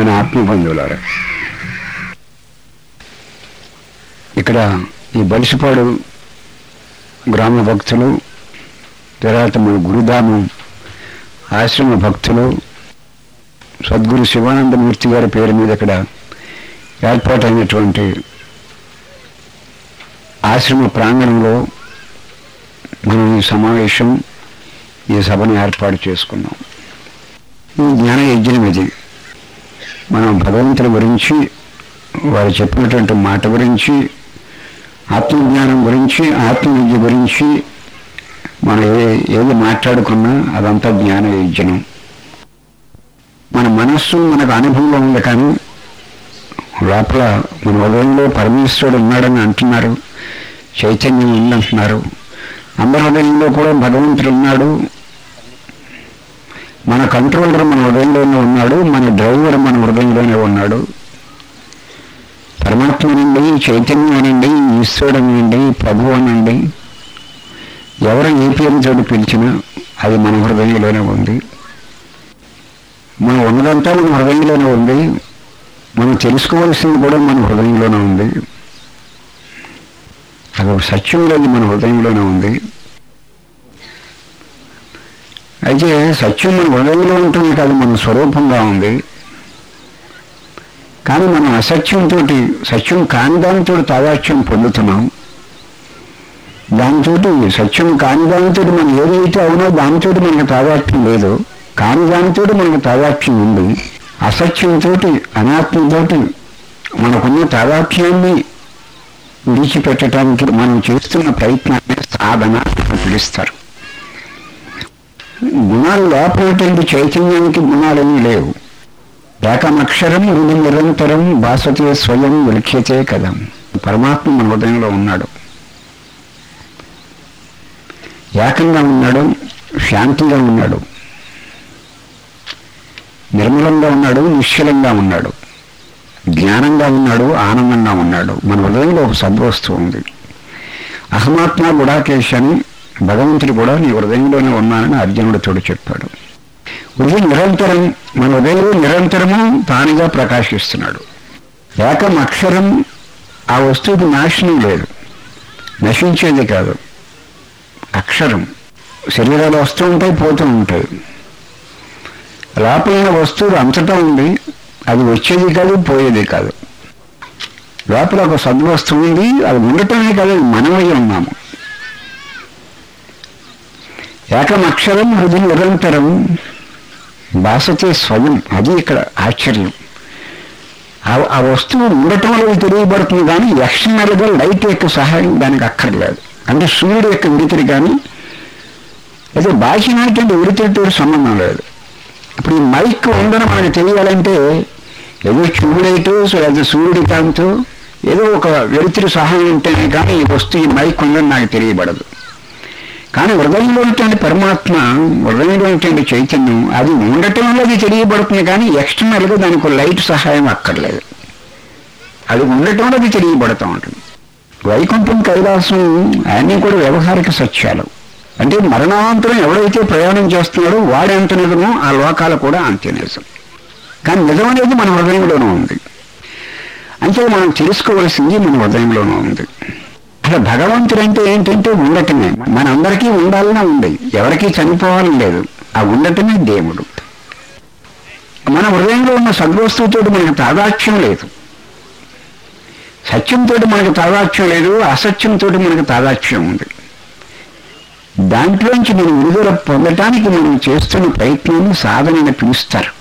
ప్రియమైన ఆత్మబంధువులారా ఇక్కడ ఈ బలిసిపాడు గ్రామ భక్తులు తర్వాత మన గురుధామం ఆశ్రమ భక్తులు సద్గురు శివానందమూర్తి గారి పేరు మీద ఇక్కడ ఏర్పాటైనటువంటి ఆశ్రమ ప్రాంగణంలో మనం ఈ సమావేశం ఈ సభను ఏర్పాటు చేసుకున్నాం ఈ జ్ఞాన యజ్ఞం ఇది మనం భగవంతుడి గురించి వారు చెప్పినటువంటి మాట గురించి ఆత్మజ్ఞానం గురించి ఆత్మవిద్య గురించి మనం ఏ ఏది మాట్లాడుకున్నా అదంతా జ్ఞాన యజ్ఞం మన మనస్సు మనకు అనుభవంలో ఉంది కానీ లోపల మన హృదయంలో పరమేశ్వరుడు ఉన్నాడని అంటున్నారు చైతన్యం ఉందంటున్నారు అందరి హృదయంలో కూడా భగవంతుడు ఉన్నాడు మన కంట్రోలర్ మన హృదయంలోనే ఉన్నాడు మన డ్రైవర్ మన హృదయంలోనే ఉన్నాడు పరమాత్మ అనండి చైతన్యం అనండి ఈశ్వరుడు అనండి ప్రభు అనండి ఎవరు ఏ పేరుతో పిలిచినా అది మన హృదయంలోనే ఉంది మనం ఉన్నదంతా మన హృదయంలోనే ఉంది మనం తెలుసుకోవాల్సింది కూడా మన హృదయంలోనే ఉంది అది ఒక సత్యం లేదు మన హృదయంలోనే ఉంది అయితే సత్యం మన హృదయంలో ఉంటుంది కాదు మన స్వరూపంగా ఉంది కానీ మనం అసత్యంతో సత్యం కాని దానితో తాదాత్యం పొందుతున్నాం దానితో సత్యం కాని దానితో మనం ఏదైతే అవునో దానితో మనకు తాదాత్యం లేదు కాని దానితో మనకు తాదాత్యం ఉంది అసత్యంతో అనాత్మతో మనకున్న తాదాత్యాన్ని విడిచిపెట్టడానికి మనం చేస్తున్న ప్రయత్నాన్ని సాధన అని పిలుస్తారు గుణాలు లోపలటువంటి చైతన్యానికి గుణాలేమీ లేవు ఏకమక్షరం ఇది నిరంతరం భాసతే స్వయం విలిఖ్యతే కదా పరమాత్మ మన హృదయంలో ఉన్నాడు ఏకంగా ఉన్నాడు శాంతిగా ఉన్నాడు నిర్మలంగా ఉన్నాడు నిశ్చలంగా ఉన్నాడు జ్ఞానంగా ఉన్నాడు ఆనందంగా ఉన్నాడు మన హృదయంలో ఒక సద్వస్తువు ఉంది అహమాత్మ గుడాకేశ్ అని భగవంతుడు కూడా నీ హృదయంలోనే ఉన్నానని అర్జునుడితోడు చెప్పాడు హృదయం నిరంతరం మన హృదయంలో నిరంతరము తానుగా ప్రకాశిస్తున్నాడు ఏకం అక్షరం ఆ వస్తువుకి నాశనం లేదు నశించేది కాదు అక్షరం శరీరాలు వస్తూ ఉంటాయి పోతూ ఉంటాయి లోపల ఉన్న వస్తువు అంతటా ఉంది అది వచ్చేది కాదు పోయేది కాదు లోపల ఒక సద్వస్తువు ఉంది అది ఉండటమే కాదు అది మనమై ఉన్నాము ఏకమక్షరం హృదయం నిరంతరం భాషతే స్వయం అది ఇక్కడ ఆశ్చర్యం ఆ- ఆ వస్తువు ఉండటం వల్ల తెలియబడుతుంది కానీ ఎక్స్టర్నల్గా లైట్ యొక్క సహాయం దానికి అక్కర్లేదు అంటే సూర్యుడు యొక్క విడితిరి కానీ అయితే బాహ్యమైనటువంటి విడితిరితో సంబంధం లేదు ఇప్పుడు ఈ మైక్ ఉందని మనకు తెలియాలంటే ఏదో ట్యూబ్లైట్ లేదా సూర్యుడి కాంతో ఏదో ఒక వెలుతురు సహాయం ఉంటేనే కానీ ఈ వస్తువు ఈ మైక్ ఉందని నాకు తెలియబడదు కానీ హృదయంలో ఉన్నటువంటి పరమాత్మ హృదయంలో ఉన్నటువంటి చైతన్యం అది ఉండటం వల్ల అది తెలియబడుతుంది కానీ ఎక్స్టర్నల్గా దానికి ఒక లైట్ సహాయం అక్కర్లేదు అది ఉండటం వల్ల అది తెలియబడుతూ ఉంటుంది వైకుంఠం కైలాసం అన్నీ కూడా వ్యవహారిక సత్యాలు అంటే మరణాంతరం ఎవడైతే ప్రయాణం చేస్తున్నాడో వాడి అంత నిజమో ఆ లోకాలు కూడా అంతే నిజం కానీ నిజం అనేది మన హృదయంలోనూ ఉంది అంటే మనం తెలుసుకోవలసింది మన హృదయంలోనూ ఉంది అసలు భగవంతుడు అంటే ఏంటంటే ఉండటమే మనందరికీ ఉండాలనే ఉంది ఎవరికీ చనిపోవాలని లేదు ఆ ఉండటమే దేవుడు మన హృదయంలో ఉన్న సద్వస్తువుతో మనకు తాదాత్యం లేదు సత్యంతో మనకు తాదాత్యం లేదు అసత్యంతో మనకు తాదాత్యం ఉంది దాంట్లోంచి మనం విడుదల పొందటానికి మనం చేస్తున్న ప్రయత్నాన్ని సాధనని పిలుస్తారు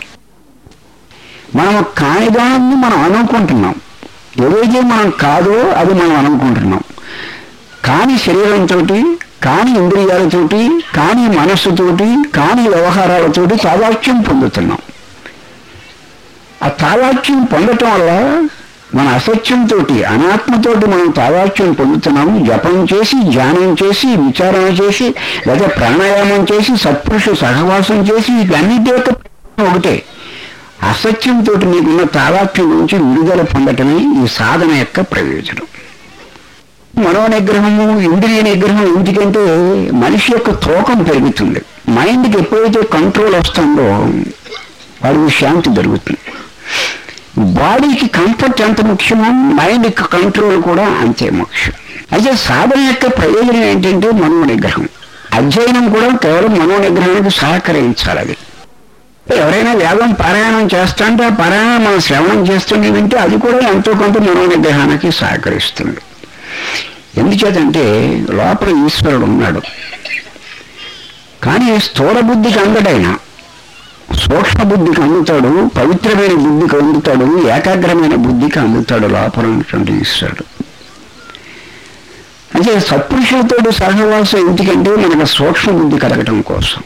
మనం కానిదాన్ని మనం అనుకుంటున్నాం ఏదైతే మనం కాదో అది మనం అనుకుంటున్నాం కాని శరీరంతో కాని ఇంద్రియాలతోటి కాని మనస్సుతోటి కాని వ్యవహారాలతోటి తాదాత్యం పొందుతున్నాం ఆ తాదాత్యం పొందటం వల్ల మన అసత్యంతో అనాత్మతోటి మనం తాదాత్యం పొందుతున్నాము జపం చేసి ధ్యానం చేసి విచారణ చేసి లేదా ప్రాణాయామం చేసి సత్పురుష సహవాసం చేసి వీటన్నిటి యొక్క ప్రయోజనం ఒకటే అసత్యంతో నీకున్న తాదాత్యం నుంచి విడుదల పొందటమే ఈ సాధన యొక్క ప్రయోజనం మనో నిగ్రహము ఇంద్రియ నిగ్రహం ఎందుకంటే మనిషి యొక్క తూకం పెరుగుతుంది మైండ్కి ఎప్పుడైతే కంట్రోల్ వస్తుందో వాడికి శాంతి దొరుకుతుంది బాడీకి కంఫర్ట్ ఎంత ముఖ్యమో మైండ్కి కంట్రోల్ కూడా అంతే ముఖ్యం అయితే సాధన యొక్క ప్రయోజనం ఏంటంటే మనో నిగ్రహం అధ్యయనం కూడా కేవలం మనో నిగ్రహానికి సహకరించాలి అది ఎవరైనా వేదం పారాయణం చేస్తుంటే ఆ పారాయణం మనం శ్రవణం చేస్తుంటే వింటే అది కూడా ఎంతో కొంత మనో నిగ్రహానికి సహకరిస్తుంది ఎందుచేతంటే లోపల ఈశ్వరుడు ఉన్నాడు కానీ స్థూల బుద్ధికి అందడైనా సూక్ష్మ బుద్ధికి అందుతాడు పవిత్రమైన బుద్ధికి అందుతాడు ఏకాగ్రమైన బుద్ధికి అందుతాడు లోపల ఉన్నటువంటి ఈశ్వరుడు అంటే సత్పురుషులతో సహవాసం ఎందుకంటే మనకు సూక్ష్మ బుద్ధి కలగటం కోసం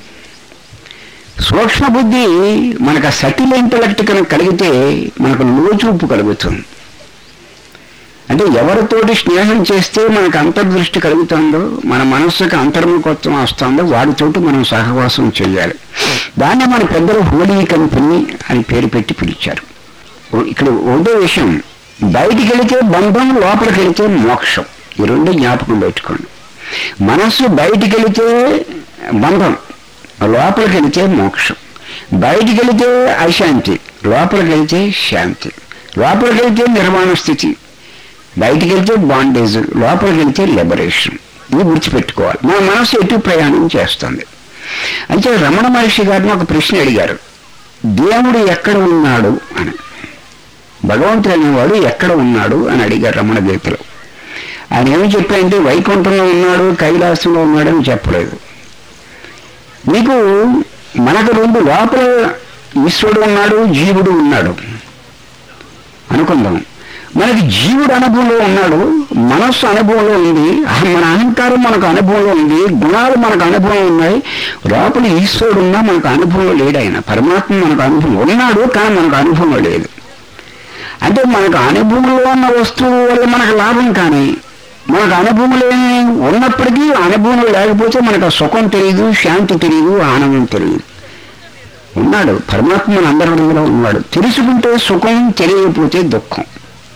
సూక్ష్మ బుద్ధి మనకు సటిల్ ఇంటలెక్ట్ కనుక కలిగితే మనకు లోచూపు కలుగుతుంది అంటే ఎవరితోటి స్నేహం చేస్తే మనకు అంతర్దృష్టి కలుగుతుందో మన మనస్సుకు అంతర్ముఖత్వం వస్తుందో వాడితోటి మనం సహవాసం చేయాలి దాన్ని మన పెద్దలు హోలీ కంపెనీ అని పేరు పెట్టి పిలిచారు ఇక్కడ ఒకటే విషయం బయటికి వెళితే బంధం లోపలికి వెళితే మోక్షం ఈ రెండు జ్ఞాపకం పెట్టుకోండి మనస్సు బయటికి వెళితే బంధం లోపలికి వెళితే మోక్షం బయటికి వెళితే అశాంతి లోపలికి వెళితే శాంతి లోపలికి వెళితే నిర్మాణ స్థితి బయటికి వెళ్తే బాండేజ్ లోపలికి వెళ్తే లిబరేషన్ ఇది గుర్తుపెట్టుకోవాలి మన మనసు ఎటు ప్రయాణం చేస్తుంది అంటే రమణ మహర్షి గారిని ఒక ప్రశ్న అడిగారు దేవుడు ఎక్కడ ఉన్నాడు అని భగవంతుడు అనేవాడు ఎక్కడ ఉన్నాడు అని అడిగారు రమణ గీతలో ఆయన ఏమి చెప్పారంటే వైకుంఠంలో ఉన్నాడు కైలాసంలో ఉన్నాడు అని చెప్పలేదు మీకు మనకు రెండు లోపల ఈశ్వరుడు ఉన్నాడు జీవుడు ఉన్నాడు అనుకుందాం మనకి జీవుడు అనుభవంలో ఉన్నాడు మనస్సు అనుభవంలో ఉంది అహం- మన అహంకారం మనకు అనుభవంలో ఉంది గుణాలు మనకు అనుభవం ఉన్నాయి లోపల ఈశ్వరుడు ఉన్నా మనకు అనుభవంలో లేడు ఆయన పరమాత్మ మనకు అనుభవం ఉన్నాడు కానీ మనకు అనుభవంలో లేదు అంటే మనకు అనుభవంలో ఉన్న వస్తువు వల్ల మనకు లాభం కానీ మనకు అనుభవం లేని ఉన్నప్పటికీ అనుభవం లేకపోతే మనకు ఆ సుఖం తెలియదు శాంతి తెలియదు ఆనందం తెలియదు ఉన్నాడు పరమాత్మ మన అందరిలో ఉన్నాడు తెలుసుకుంటే సుఖం తెలియకపోతే దుఃఖం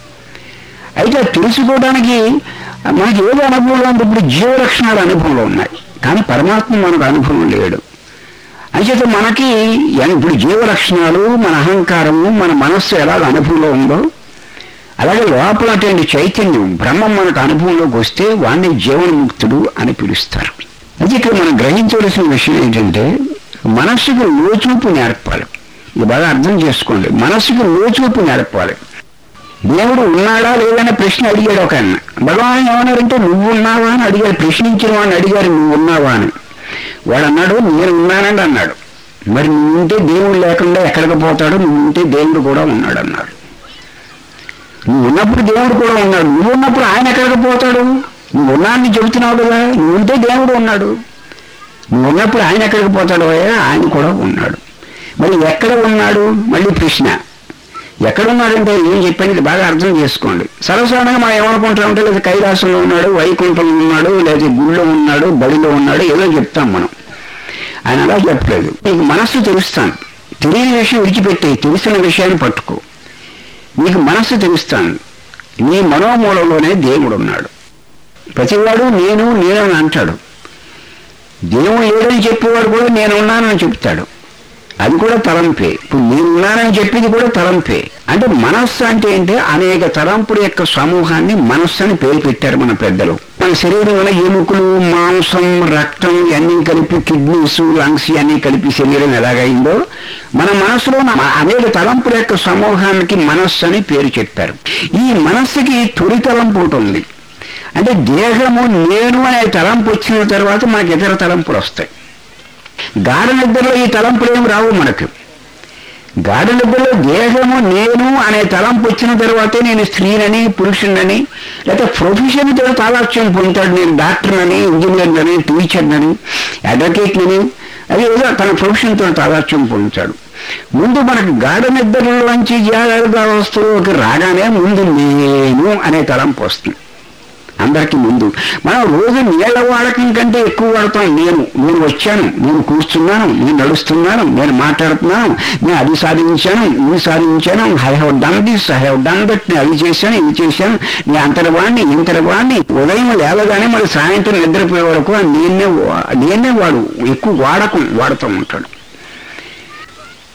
అయితే అది తెలుసుకోవడానికి మనకి ఏదో అనుభవంలో ఉంది ఇప్పుడు జీవలక్షణాలు అనుభవంలో ఉన్నాయి కానీ పరమాత్మ మనకు అనుభవం లేడు అంచేత మనకి ఎన్- ఇప్పుడు జీవలక్షణాలు మన అహంకారము మన మనస్సు ఎలాగ అనుభవంలో ఉందో అలాగే లోపలటువంటి చైతన్యం బ్రహ్మం మనకు అనుభవంలోకి వస్తే వాడిని జీవన్ముక్తుడు అని పిలుస్తారు అయితే ఇక్కడ మనం గ్రహించవలసిన విషయం ఏంటంటే మనస్సుకు లోచూపు నేర్పాలి ఇది బాగా అర్థం చేసుకోండి మనస్సుకు లోచూపు నేర్పాలి దేవుడు ఉన్నాడా లేదనే ప్రశ్న అడిగాడు ఒక ఆయన భగవాన్ ఏమన్నారంటే నువ్వు ఉన్నావా అని అడిగాడు ప్రశ్నించిన వాడిని అడిగారు నువ్వు ఉన్నావా అని వాడు అన్నాడు నేను ఉన్నానండి అన్నాడు మరి నువ్వు ఉంటే దేవుడు లేకుండా ఎక్కడికి పోతాడు నువ్వు ఉంటే దేవుడు కూడా ఉన్నాడు అన్నాడు నువ్వు ఉన్నప్పుడు దేవుడు కూడా ఉన్నాడు నువ్వు ఉన్నప్పుడు ఆయన ఎక్కడికి పోతాడు నువ్వు ఉన్నాన్ని చెబుతున్నావు కదా నువ్వు ఉంటే దేవుడు ఉన్నాడు నువ్వు ఉన్నప్పుడు ఆయన ఎక్కడికి పోతాడు అయ్యా? ఆయన కూడా ఉన్నాడు మరి ఎక్కడ ఉన్నాడు మళ్ళీ ప్రశ్న ఎక్కడ ఉన్నాడంటే ఏం చెప్పాను ఇది బాగా అర్థం చేసుకోండి సర్వసాధారణంగా మనం ఏమనుకుంటామంటే లేదా కైలాసంలో ఉన్నాడు వైకుంఠంలో ఉన్నాడు లేదా గుళ్ళో ఉన్నాడు బడిలో ఉన్నాడు ఏదో చెప్తాం మనం ఆయన అలా చెప్పలేదు నీకు మనస్సు తెలుస్తాను తెలియని విషయం విడిచిపెట్టి తెలిసిన విషయాన్ని పట్టుకో నీకు మనస్సు తెలుస్తాను నీ మనోమూలంలోనే దేవుడు ఉన్నాడు ప్రతివాడు నేను నేను అని అంటాడు దేవుడు లేడని చెప్పేవాడు కూడా నేనున్నానని చెప్తాడు అది కూడా తలంపే ఇప్పుడు నేనున్నానని చెప్పింది కూడా తలంపే అంటే మనస్సు అంటే ఏంటి అనేక తలంపుల యొక్క సమూహాన్ని మనస్సు అని పేరు పెట్టారు మన పెద్దలు మన శరీరంలో ఎముకలు మాంసం రక్తం ఇవన్నీ కలిపి కిడ్నీస్ లంగ్స్ ఇవన్నీ కలిపి శరీరం ఎలాగైందో మన మనసులో ఉన్న అనేక తలంపుల యొక్క సమూహానికి మనస్సు అని పేరు చెప్పారు ఈ మనస్సుకి తొలి తలంపు ఉంటుంది అంటే దేహము నేను అనే తలంపు వచ్చిన తర్వాత మనకి ఇతర తలంపులు వస్తాయి గాఢ నిద్రలో ఈ తలంపులు ఏమి రావు మనకు గాఢ నిద్రలో దేహము నేను అనే తలంపు వచ్చిన తర్వాతే నేను స్త్రీనని పురుషునని లేకపోతే ప్రొఫెషన్తో తాదాత్యం పొందుతాడు నేను డాక్టర్నని ఇంజనీర్నని టీచర్నని అడ్వకేట్నని అది ఏదో తన ప్రొఫెషన్తో తాదాత్యం పొందుతాడు ముందు మనకు గాఢ నిద్రలోంచి జాగ్రత్త వస్తువుకి రాగానే ముందు నేను అనే తలంపు వస్తుంది అందరికీ ముందు మనం రోజు నీళ్ల వాడకం కంటే ఎక్కువ వాడతాం నేను నేను వచ్చాను నేను కూర్చున్నాను నేను నడుస్తున్నాను నేను మాట్లాడుతున్నాను నేను అది సాధించాను ఇది సాధించాను I have done this I have done that నేను అది చేశాను ఇది చేశాను నేను అంతరవాడిని ఇంతరవాడిని ఉదయం లేవగానే మరి సాయంత్రం నిద్రపోయే వరకు ఆ నేనే వా- నేనే వాడు ఎక్కువ వాడకం వాడుతూ ఉంటాడు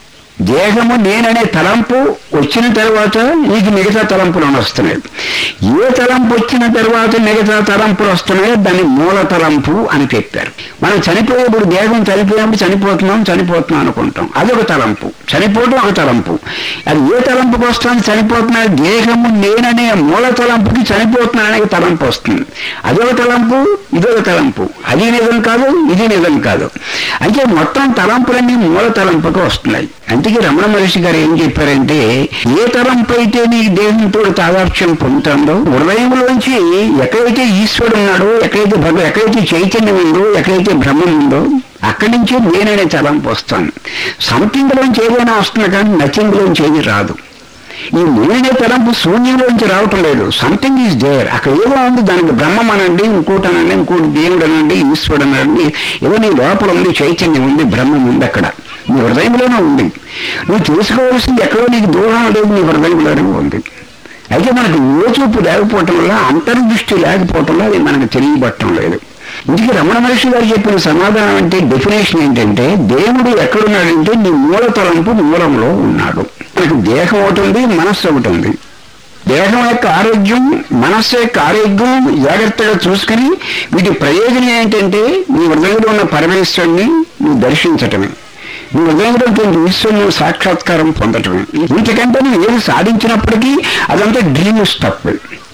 దేహము నేననే తలంపు వచ్చిన తర్వాత నీకు మిగతా తలంపులు వస్తున్నాయి ఏ తలంపు వచ్చిన తర్వాత మిగతా తలంపులు వస్తున్నాయో దాన్ని మూల తలంపు అని చెప్పారు మనం చనిపోయేప్పుడు దేహం చనిపోయినప్పుడు చనిపోతున్నాం చనిపోతున్నాం అనుకుంటాం అదొక తలంపు చనిపోవడం ఒక తలంపు అది ఏ తలంపుకి వస్తుంది చనిపోతున్నా దేహము నేననే మూల తలంపుకి చనిపోతున్నాననే తలంపు వస్తుంది అదొక తలంపు ఇదొక తలంపు అది నిజం కాదు ఇది నిజం కాదు అయితే మొత్తం తలంపులన్నీ మూల తలంపుకు వస్తున్నాయి అందుకే రమణ మహర్షి గారు ఏం చెప్పారంటే ఏ తలంపు అయితే నీ దేహంతో తాదాప్యం పొందుతుందో హృదయంలోంచి ఎక్కడైతే ఈశ్వరుడు ఉన్నాడో ఎక్కడైతే భగ ఎక్కడైతే చైతన్యం ఉందో ఎక్కడైతే బ్రహ్మం ఉందో అక్కడి నుంచి నేననే తలంపు వస్తాను సంథింగ్లోంచి ఏదైనా వస్తుంది కానీ నథింగ్లోంచి ఏది రాదు ఈ నేనే తలంపు శూన్యంలోంచి రావటం లేదు సంథింగ్ ఈజ్ దేర్ అక్కడ ఏదో ఉంది దానికి బ్రహ్మం అనండి ఇంకోటి అనండి ఇంకోటి దేవుడు అనండి ఈశ్వరుడు అనండి ఏదో నీ లోపల ఉంది చైతన్యం ఉంది బ్రహ్మం ఉంది అక్కడ నీ హృదయంలోనే ఉంది నువ్వు తెలుసుకోవాల్సింది ఎక్కడో నీకు దూరం లేదు నీ హృదయంలోనే ఉంది అయితే మనకు యోచూపు లేకపోవటం వల్ల అంతర్దృష్టి లేకపోవటం వల్ల అది మనకు తెలియబట్టం లేదు ఇందుకే రమణ మహర్షి గారు చెప్పిన సమాధానం అంటే డెఫినేషన్ ఏంటంటే దేవుడు ఎక్కడున్నాడంటే నీ మూల తలంపు మూలంలో ఉన్నాడు మనకు దేహం ఒకటి ఉంది మనస్సు ఒకటి ఉంది దేహం యొక్క ఆరోగ్యం మనస్సు యొక్క ఆరోగ్యం జాగ్రత్తగా చూసుకుని వీటి ప్రయోజనం ఏంటంటే నీ హృదయంలో ఉన్న పరమేశ్వరుని నువ్వు దర్శించటమే నీ హృదయంలో ఉన్నటువంటి ఈశ్వరుని సాక్షాత్కారం పొందటమే వీటికంటే నువ్వు ఏది సాధించినప్పటికీ అదంతా డ్రీమ్ స్టఫ్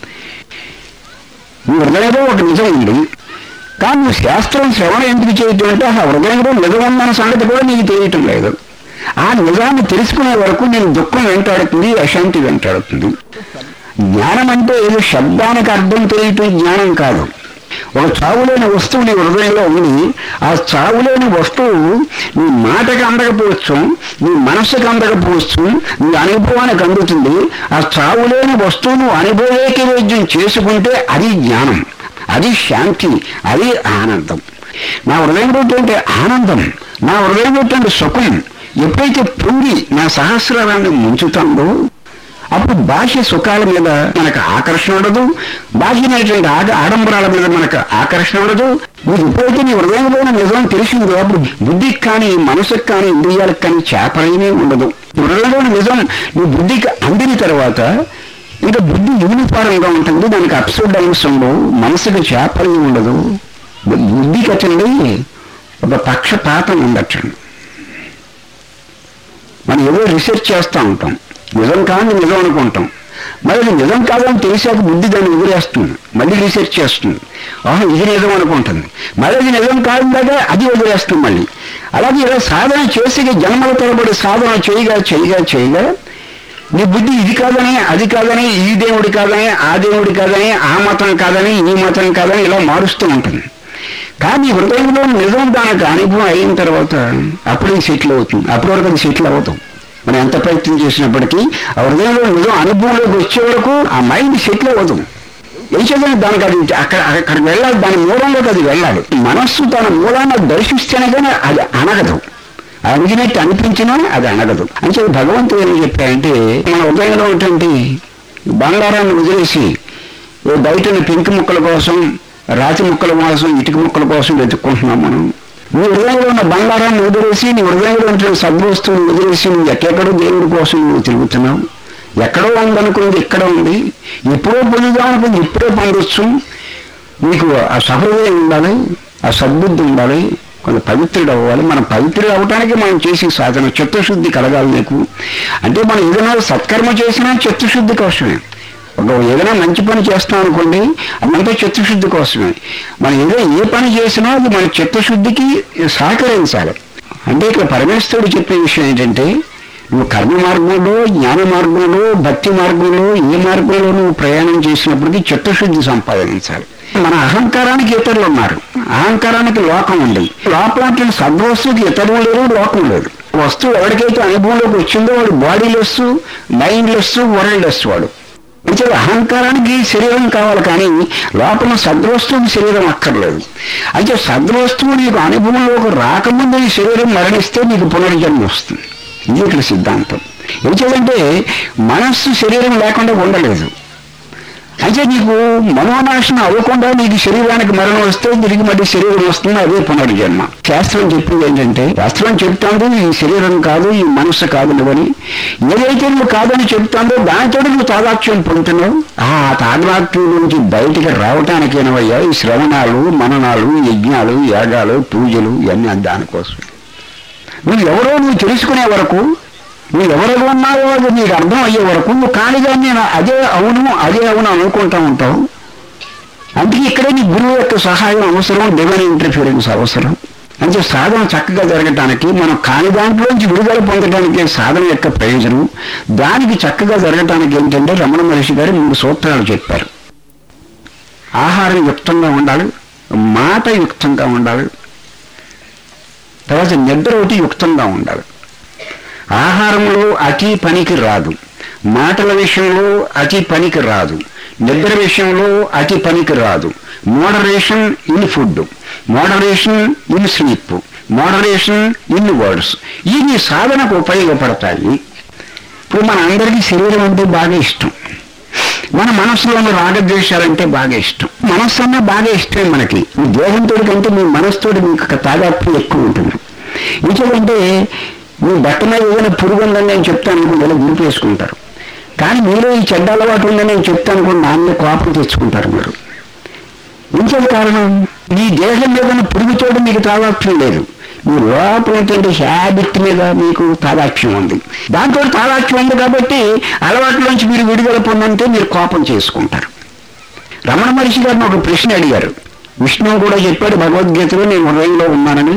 నీ హృదయంలో ఒక నిజం ఉంది కానీ నువ్వు శాస్త్రం శ్రవణ ఎందుకు చేయటం అంటే ఆ హృదయంలో నిజం ఉందన్న సంగతి కూడా నీకు తెలియటం లేదు ఆ నిజాన్ని తెలుసుకునే వరకు నేను దుఃఖం వెంటాడుతుంది అశాంతి వెంటాడుతుంది జ్ఞానం అంటే ఏదో శబ్దానికి అర్థం తెలియటం జ్ఞానం కాదు ఒక చావులేని వస్తువు నీ హృదయంలో ఉంది ఆ చావులేని వస్తువు నీ మాటకి అందకపోవచ్చు నీ మనస్సుకి అందకపోవచ్చు నీ అనుభవానికి అందుతుంది ఆ చావులేని వస్తువును అనుభవేకి వైద్యం చేసుకుంటే అది జ్ఞానం అది శాంతి అది ఆనందం నా హృదయంలో ఉన్నటువంటి ఆనందం నా హృదయంలో ఉన్నటువంటి సుఖం ఎప్పుడైతే పొంగి నా సహస్రాన్ని ముంచుతుందో అప్పుడు బాహ్య సుఖాల మీద మనకు ఆకర్షణ ఉండదు బాహ్యమైనటువంటి ఆడ ఆడంబరాల మీద మనకు ఆకర్షణ ఉండదు నీకు ఎప్పుడైతే నీ హృదయంలోనే నిజం తెలిసిందో అప్పుడు బుద్ధికి కానీ మనసుకు కానీ ఇంద్రియాలకు కానీ చేపలేమీ ఉండదు నీ హృదయంలోని నిజం నీ బుద్ధికి అందిన తర్వాత ఇంకా బుద్ధి యూనిఫారంగా ఉంటుంది దానికి అప్స్ డౌన్స్ ఉండవు మనసుకు చేపలేమి ఉండదు బుద్ధికి అటండి ఒక పక్షపాతం ఉండొచ్చండి మనం ఏదో రీసెర్చ్ చేస్తూ ఉంటాం నిజం కాదు నిజం అనుకుంటాం మరి అది నిజం కాదని తెలిసాక బుద్ధి దాన్ని వదిలేస్తుంది మళ్ళీ రీసెర్చ్ చేస్తుంది ఆహా ఇది నిజం అనుకుంటుంది మళ్ళీ అది నిజం కాదు దాకా అది వదిలేస్తుంది మళ్ళీ అలాగే ఇలా సాధన చేసి జన్మల తరబడి సాధన చేయగా చేయగా చేయగా నీ బుద్ధి ఇది కాదని అది కాదని ఈ దేవుడి కాదని ఆ దేవుడి కాదని ఆ మతం కాదని ఈ మతం కాదని ఇలా మారుస్తూ ఉంటుంది కానీ హృదయంలో నిజం దానికి అనుభవం అయిన తర్వాత అప్పుడే సెటిల్ అవుతుంది అప్పటి వరకు అది సెటిల్ అవుతాం మనం ఎంత ప్రయత్నం చేసినప్పటికీ ఆ హృదయంలో నిజం అనుభవంలోకి వచ్చే వరకు ఆ మైండ్ సెటిల్ అవుతాం ఏం చేద్దాం దానికి అది అక్కడ అక్కడికి వెళ్ళాలి దాని మూలంలోకి అది వెళ్ళాలి మనస్సు తన మూలాన్ని దర్శిస్తేనే కానీ అది అనగదు అడిగినట్టు అనిపించినా అది అనగదు అంటే భగవంతుడు ఏం చెప్పారంటే మన హృదయంలో ఉన్నటువంటి బంగారాన్ని వదిలేసి ఓ బయట ఉన్న పింక్ ముక్కల కోసం రాతి ముక్కల కోసం ఇటుక ముక్కల కోసం వెతుక్కుంటున్నాం మనం నీ హృదయంలో ఉన్న బంగారాన్ని వదిలేసి నీ హృదయంలో ఉన్న సద్వస్తువుని వదిలేసి నువ్వు ఎక్కడెక్కడో దేవుడి కోసం నువ్వు తిరుగుతున్నావు ఎక్కడో ఉందనుకుంది ఇక్కడ ఉంది ఎప్పుడో పొందుదాం అనుకుంది ఇప్పుడే పొందొచ్చు నీకు ఆ సహృదయం ఉండాలి ఆ సద్బుద్ధి ఉండాలి కొంత పవిత్రుడు అవ్వాలి మనం పవిత్రుడు అవ్వటానికి మనం చేసే సాధన చిత్తశుద్ధి కలగాలి నీకు అంటే మనం ఏదైనా సత్కర్మ చేసినా చిత్తశుద్ధి కోసమే ఒక ఏదైనా మంచి పని చేస్తాం అనుకోండి అదంతా చిత్తశుద్ధి కోసమే మనం ఏదో ఏ పని చేసినా అది మన చిత్తశుద్ధికి సహకరించాలి అంటే ఇక్కడ పరమేశ్వరుడు చెప్పే విషయం ఏంటంటే నువ్వు కర్మ మార్గంలో జ్ఞాన మార్గంలో భక్తి మార్గంలో ఏ మార్గంలో నువ్వు ప్రయాణం చేసినప్పటికీ చిత్తశుద్ధి సంపాదించాలి మన అహంకారానికి ఇతరులు ఉన్నారు అహంకారానికి లోకం ఉంది లోపల సద్వస్తుకి ఇతరులు లేరు లోకం లేదు వస్తువు ఎవరికైతే అనుభవంలోకి వచ్చిందో వాడు bodyless mindless worldless వాడు అంటే అహంకారానికి శరీరం కావాలి కానీ లోపల సద్వస్తువుకి శరీరం అక్కర్లేదు అంటే సద్వస్తువు నీకు అనుభవంలోకి రాకముందు ఈ శరీరం మరణిస్తే నీకు పునర్జన్మ వస్తుంది ఇది ఇక్కడ సిద్ధాంతం ఎందుకంటే మనస్సు శరీరం లేకుండా ఉండలేదు అయితే నీకు మనోనాశనం అవ్వకుండా నీకు శరీరానికి మరణం వస్తే తిరిగి మళ్ళీ శరీరం వస్తుంది అదే పునర్జన్మ శాస్త్రం చెప్పింది ఏంటంటే శాస్త్రం చెప్తాంది ఈ శరీరం కాదు ఈ మనస్సు కాదు నువ్వని ఏదైతే నువ్వు కాదని చెప్తాందో దానితో నువ్వు తాదాత్యం పొందుతున్నావు ఆ తాదాత్యం నుంచి బయటికి రావటానికేనవయ్యా ఈ శ్రవణాలు మననాలు యజ్ఞాలు యాగాలు పూజలు ఇవన్నీ దానికోసం నువ్వు ఎవరో నువ్వు తెలుసుకునే వరకు నువ్వు ఎవరు ఉన్నావో అది నీకు అర్థం అయ్యే వరకు నువ్వు ఖాళీగా నేను అదే అవును అదే అవును అనుకుంటా ఉంటావు అందుకే ఇక్కడే నీ గురువు యొక్క సహాయం అవసరం డివైన్ ఇంటర్ఫీరెన్స్ అవసరం అంటే సాధన చక్కగా జరగటానికి మనం కాని దాంట్లోంచి విడుదల పొందడానికి సాధన యొక్క ప్రయోజనం దానికి చక్కగా జరగటానికి ఏంటంటే రమణ మహర్షి గారు మూడు సూత్రాలు చెప్పారు ఆహారం యుక్తంగా ఉండాలి మాట యుక్తంగా ఉండాలి తర్వాత నిద్ర ఒకటి యుక్తంగా ఉండాలి ఆహారంలో అతి పనికి రాదు మాటల విషయంలో అతి పనికి రాదు నిద్ర విషయంలో అతి పనికి రాదు moderation in food moderation in sleep moderation in words ఇవి సాధనకు ఉపయోగపడతాయి ఇప్పుడు మన అందరికీ శరీరం అంటే బాగా ఇష్టం మన మనసులోని రాగద్వేషాలంటే బాగా ఇష్టం మనస్సు అన్నా బాగా ఇష్టమే మనకి మీ దేహంతో కంటే మీ మనసుతోటి మీకు తాదాత్మ్యం ఎక్కువ ఉంటుంది ఎందుకంటే మీ బట్ట మీద ఏదైనా పురుగు ఉందని నేను చెప్తాను అనుకుంటే ఇలా గురిపేసుకుంటారు కానీ మీలో ఈ చెడ్డ అలవాటు ఉందని నేను చెప్తాను అనుకుంటే నా మీద కోపం తెచ్చుకుంటారు మీరు ఇంకేం కారణం మీ దేహం మీద ఉన్న పురుగుతోటి మీకు తాదాత్మ్యం లేదు మీ లోపల ఏంటంటే హ్యాబిట్ మీద మీకు తాదాక్ష్యం ఉంది దాంతో తాదాక్ష్యం ఉంది కాబట్టి అలవాట్లోంచి మీరు విడుదల పొందంటే మీరు కోపం చేసుకుంటారు రమణ మహర్షి గారిని ఒక ప్రశ్న అడిగారు విష్ణువు కూడా చెప్పాడు భగవద్గీతలో నేను హృదయంలో ఉన్నానని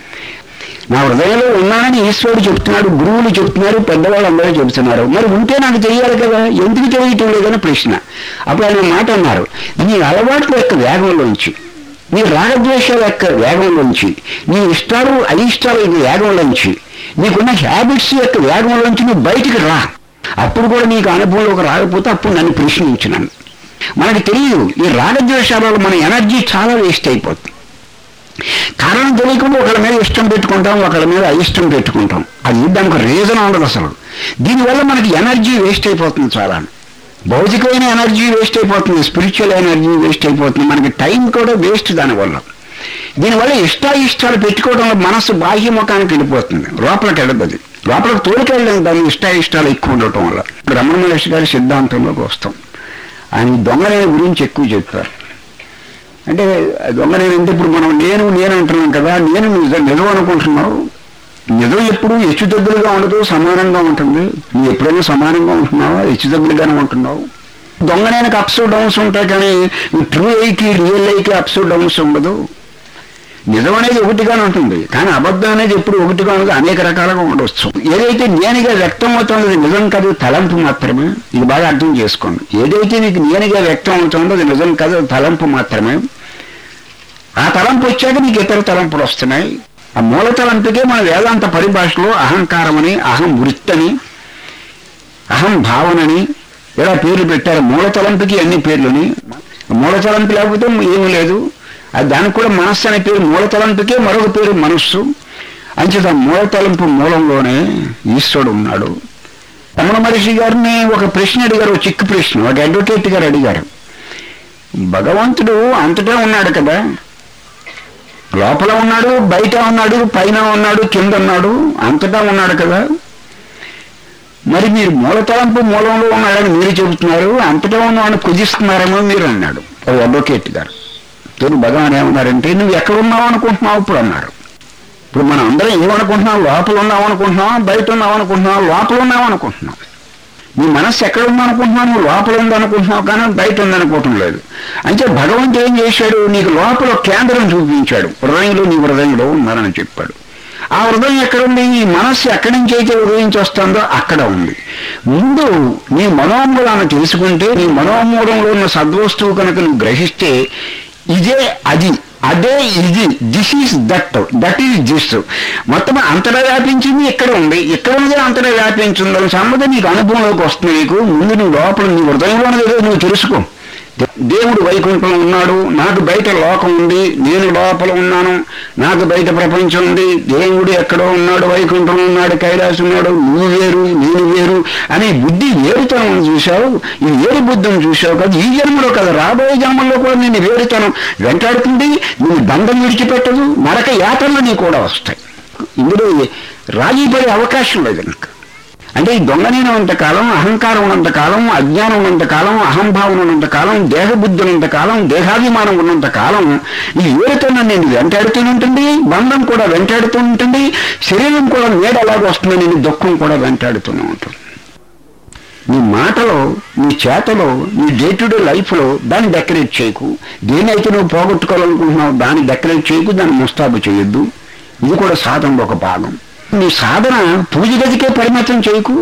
నా హృదయంలో ఉన్నానని ఈశ్వరుడు చెప్తున్నాడు గురువులు చెప్తున్నారు పెద్దవాళ్ళు అందరూ చెబుతున్నారు మరి ఉంటే నాకు తెలియాలి కదా ఎందుకు తెలియటం లేదని ప్రశ్న అప్పుడు ఆయన మాట అన్నారు నీ అలవాట్ల యొక్క వేగంలోంచి నీ రాగద్వేషాల యొక్క వేగంలోంచి నీ ఇష్టాలు అయిష్టాల యొక్క వేగంలోంచి నీకున్న హ్యాబిట్స్ యొక్క వేగంలోంచి నువ్వు బయటికి రా అప్పుడు కూడా నీకు అనుభవంలోకి రాకపోతే అప్పుడు నన్ను ప్రశ్నించినాను మనకు తెలియదు ఈ రాగద్వేషాల వల్ల మన ఎనర్జీ చాలా వేస్ట్ అయిపోతుంది కారణం తెలియకుండా ఒకళ్ళ మీద ఇష్టం పెట్టుకుంటాం ఒకళ్ళ మీద అయిష్టం పెట్టుకుంటాం అది దానికి రీజన్ ఉండదు అసలు దీనివల్ల మనకి ఎనర్జీ వేస్ట్ అయిపోతుంది చాలా భౌతికమైన ఎనర్జీ వేస్ట్ అయిపోతుంది స్పిరిచువల్ ఎనర్జీ వేస్ట్ అయిపోతుంది మనకి టైం కూడా వేస్ట్ దానివల్ల దీనివల్ల ఇష్టాయిష్టాలు పెట్టుకోవడంలో మనస్సు బాహ్యముఖానికి వెళ్ళిపోతుంది లోపలికి వెళ్ళదు అది లోపలికి తోలికెళ్ళడం దాని ఇష్టాయిష్టాలు ఎక్కువ ఉండటం వల్ల రమణ మహర్షి గారి సిద్ధాంతంలోకి వస్తాం ఆయన దొంగలైన గురించి ఎక్కువ చెప్పారు అంటే దొంగ నేనంటే ఇప్పుడు మనం నేను నేను అంటున్నాం కదా నేను నిజం నిజం అనుకుంటున్నావు నిజం ఎప్పుడు హెచ్చు తగ్గులుగా ఉండదు సమానంగా ఉంటుంది నువ్వు ఎప్పుడైనా సమానంగా ఉంటున్నావా హెచ్చు తగ్గులుగానే ఉంటున్నావు దొంగ నేనకు అప్స్ డౌన్స్ ఉంటాయి కానీ ట్రూ ఐకి రియల్ ఐకి అప్స్ డౌన్స్ ఉండదు నిజం అనేది ఒకటిగానే ఉంటుంది కానీ అబద్ధం అనేది ఎప్పుడు ఒకటిగా ఉండదు అనేక రకాలుగా ఉండొచ్చు ఏదైతే నేనుగా వ్యక్తం అవుతుందో అది నిజం కాదు తలంపు మాత్రమే ఇది బాగా అర్థం చేసుకోండి ఏదైతే నీకు నేనుగా వ్యక్తం అవుతుందో అది నిజం కాదు అది తలంపు మాత్రమే ఆ తలంపు వచ్చాక నీకు ఇతర తలంపులు వస్తున్నాయి ఆ మూల తలంపుకే మన వేదాంత పరిభాషలో అహంకారం అని అహం వృత్తని అహం భావనని ఇలా పేర్లు పెట్టారు మూల తలంపుకి అన్ని పేర్లని మూల తలంపు లేకపోతే ఏమీ లేదు అది దానికి కూడా మనస్సు అనే పేరు మూల తలంపుకే మరొక పేరు మనస్సు అంచేత మూల తలంపు మూలంలోనే ఈశ్వరుడు ఉన్నాడు రమణ మహర్షి గారిని ఒక ప్రశ్న అడిగారు ఒక చిక్కు ప్రశ్న ఒక అడ్వకేట్ గారు అడిగారు భగవంతుడు అంతటా ఉన్నాడు కదా లోపల ఉన్నాడు బయట ఉన్నాడు పైన ఉన్నాడు కింద ఉన్నాడు అంతటా ఉన్నాడు కదా మరి మీరు మూల తలంపు మూలంలో ఉన్నాడని మీరు చెబుతున్నారు అంతటా ఉన్నవాడిని కుదిస్తున్నారేమో మీరు అన్నాడు ఒక అడ్వకేట్ గారు తోడు భగవాన్ ఏమన్నారంటే నువ్వు ఎక్కడ ఉన్నావు అనుకుంటున్నావు ఇప్పుడు అన్నారు ఇప్పుడు మనం అందరం ఏమనుకుంటున్నాం లోపల ఉన్నావు అనుకుంటున్నావా బయట ఉన్నావు అనుకుంటున్నావా లోపల ఉన్నావు అనుకుంటున్నాం నీ మనస్సు ఎక్కడ ఉంది అనుకుంటున్నావు నువ్వు లోపల ఉంది అనుకుంటున్నావు కానీ బయట ఉంది అనుకోవటం లేదు అంటే భగవంతుడు ఏం చేశాడు నీకు లోపల కేంద్రం చూపించాడు హృదయంలో నీ హృదయంలో ఉన్నారని చెప్పాడు ఆ హృదయం ఎక్కడ ఉంది ఈ మనస్సు ఎక్కడి నుంచి అయితే ఉదయించి వస్తుందో అక్కడ ఉంది ముందు నీ మనోమూలాన్ని తెలుసుకుంటే నీ మనోమూలంలో ఉన్న సద్వస్తువు కనుక నువ్వు గ్రహిస్తే ఇదే అది అదే ఇది this is that that is this మొత్తం అంతటా వ్యాపించింది ఇక్కడ ఉంది ఇక్కడ ఉన్నది అంతటా వ్యాపించింది అని సంబంధం నీకు అనుభవంలోకి వస్తుంది నీకు ముందు నువ్వు లోపల నీ హృదయంలో ఉన్నది ఏదో నువ్వు తెలుసుకో దేవుడు వైకుంఠంలో ఉన్నాడు నాకు బయట లోకం ఉంది నేను లోపల ఉన్నాను నాకు బయట ప్రపంచం ఉంది దేవుడు ఎక్కడో ఉన్నాడు వైకుంఠంలో ఉన్నాడు కైలాసం ఉన్నాడు నువ్వు వేరు నేను వేరు అనే బుద్ధి వేరుతనం చూశావు ఈ వేరు బుద్ధిని చూశావు కదా ఈ జన్మలో కదా రాబోయే జన్మల్లో కూడా నేను వేరుతనం వెంటాడుతుంది నేను బంధం విడిచిపెట్టదు నరక యాత్రలు నీ కూడా వస్తాయి ఇందులో రాజీ పడే అవకాశం లేదు ఇంకా అంటే ఈ దొంగనైన ఉన్నంతకాలం అహంకారం ఉన్నంతకాలం అజ్ఞానం ఉన్నంతకాలం అహంభావం ఉన్నంతకాలం దేహబుద్ధి ఉన్నంతకాలం దేహాభిమానం ఉన్నంతకాలం ఈ వేరుతోనే నేను వెంటాడుతూ ఉంటుంది బంధం కూడా వెంటాడుతూ ఉంటుంది శరీరం కూడా నీడ ఎలాగ వస్తుందో నేను దుఃఖం కూడా వెంటాడుతూనే ఉంటుంది నీ మాటలో నీ చేతలో నీ డే టు డే లైఫ్లో దాన్ని డెకరేట్ చేయకు దేనైతే నువ్వు పోగొట్టుకోవాలనుకుంటున్నావు దాన్ని డెకరేట్ చేయకు దాన్ని ముస్తాబు చేయొద్దు ఇది కూడా సాధనలో ఒక భాగం నీ సాధన పూజ గదికే పరిమితం చేయకు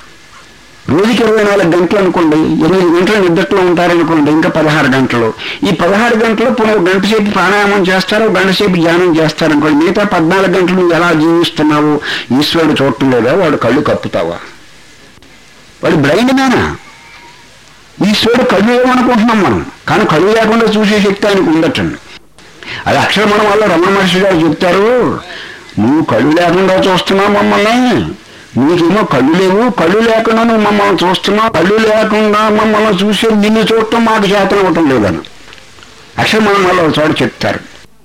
రోజుకి ఇరవై నాలుగు గంటలు అనుకోండి ఎనిమిది గంటలు నిద్రలో ఉంటారనుకోండి ఇంకా పదహారు గంటలు ఈ పదహారు గంటలు పునః గంట సేపు ప్రాణాయామం చేస్తారు గంట సేపు ధ్యానం చేస్తారనుకోండి మిగతా పద్నాలుగు గంటలు నువ్వు ఎలా జీవిస్తున్నావు ఈశ్వరుడు చూడటం లేదా వాడు కళ్ళు కప్పుతావా వాడు బ్లైండ్ మేనా ఈశ్వరుడు కళ్ళు ఏమనుకుంటున్నాం మనం కానీ కళ్ళు లేకుండా చూసే శక్తి ఆయనకు ఉండటండి అది అక్షరమణం వల్ల రమణ మహర్షి గారు చెప్తారు నువ్వు కళ్ళు లేకుండా చూస్తున్నావు మమ్మల్ని నీకేమో కళ్ళు లేవు కళ్ళు లేకుండా నువ్వు మమ్మల్ని చూస్తున్నావు కళ్ళు లేకుండా మమ్మల్ని చూసి నిన్ను చూడటం మాకు చేతనం అవటం లేదని అక్షరమణం వల్ల ఒక చోట చెప్తారు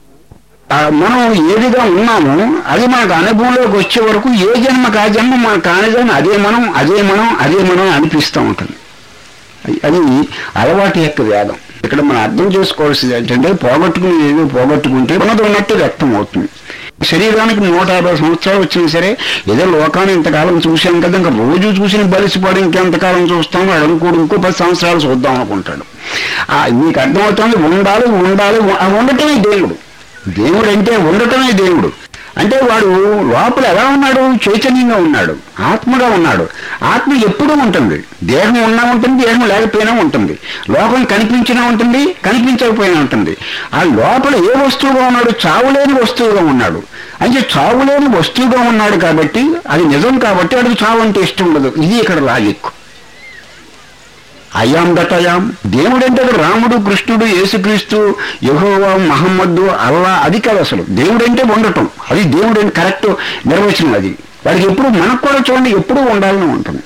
ఆ మనం ఏదిగా ఉన్నామో అది మనకు అనుభవంలోకి వచ్చే వరకు ఏ జన్మకు ఆ జన్మ మనకు కానిదని అదే మనం అదే మనం అదే మనం అనిపిస్తూ ఉంటుంది అది అలవాటు యొక్క వేదం ఇక్కడ మనం అర్థం చేసుకోవాల్సింది ఏంటంటే పోగొట్టుకుని ఏదో పోగొట్టుకుంటే ఉన్నది ఉన్నట్టు వ్యక్తం అవుతుంది శరీరానికి నూట యాభై సంవత్సరాలు వచ్చినా సరే ఏదో లోకాన్ని ఇంతకాలం చూశాం కదా ఇంకా రోజు చూసిన బలిసిపడి ఇంకెంతకాలం చూస్తాం వాడు అనుకోడు ఇంకో పది సంవత్సరాలు చూద్దాం అనుకుంటాడు ఆ, మీకు అర్థమవుతుంది ఉండాలి ఉండాలి ఉ- ఆ ఉండటమే దేవుడు దేవుడు అంటే ఉండటమే దేవుడు అంటే వాడు లోపల ఎలా ఉన్నాడు చైతన్యంగా ఉన్నాడు ఆత్మగా ఉన్నాడు ఆత్మ ఎప్పుడూ ఉంటుంది దేహం ఉన్నా ఉంటుంది దేహం లేకపోయినా ఉంటుంది లోకం కనిపించినా ఉంటుంది కనిపించకపోయినా ఉంటుంది ఆ లోపల ఏ వస్తువుగా ఉన్నాడు చావులేని వస్తువుగా ఉన్నాడు అంటే చావులేని వస్తువుగా ఉన్నాడు కాబట్టి అది నిజం కాబట్టి వాడికి చావు అంటే ఇష్టం ఉండదు ఇది ఇక్కడ లాజిక్ అయాం దట్ అయాం దేవుడు అంటే అక్కడ రాముడు కృష్ణుడు యేసుక్రీస్తు యహోవా మహమ్మద్దు అల్లా అది కాదు అసలు దేవుడు అంటే ఉండటం అది దేవుడు అంటే కరెక్ట్ నిర్వచనం అది వాడికి ఎప్పుడు మనకు కూడా చూడండి ఎప్పుడూ ఉండాలని ఉంటుంది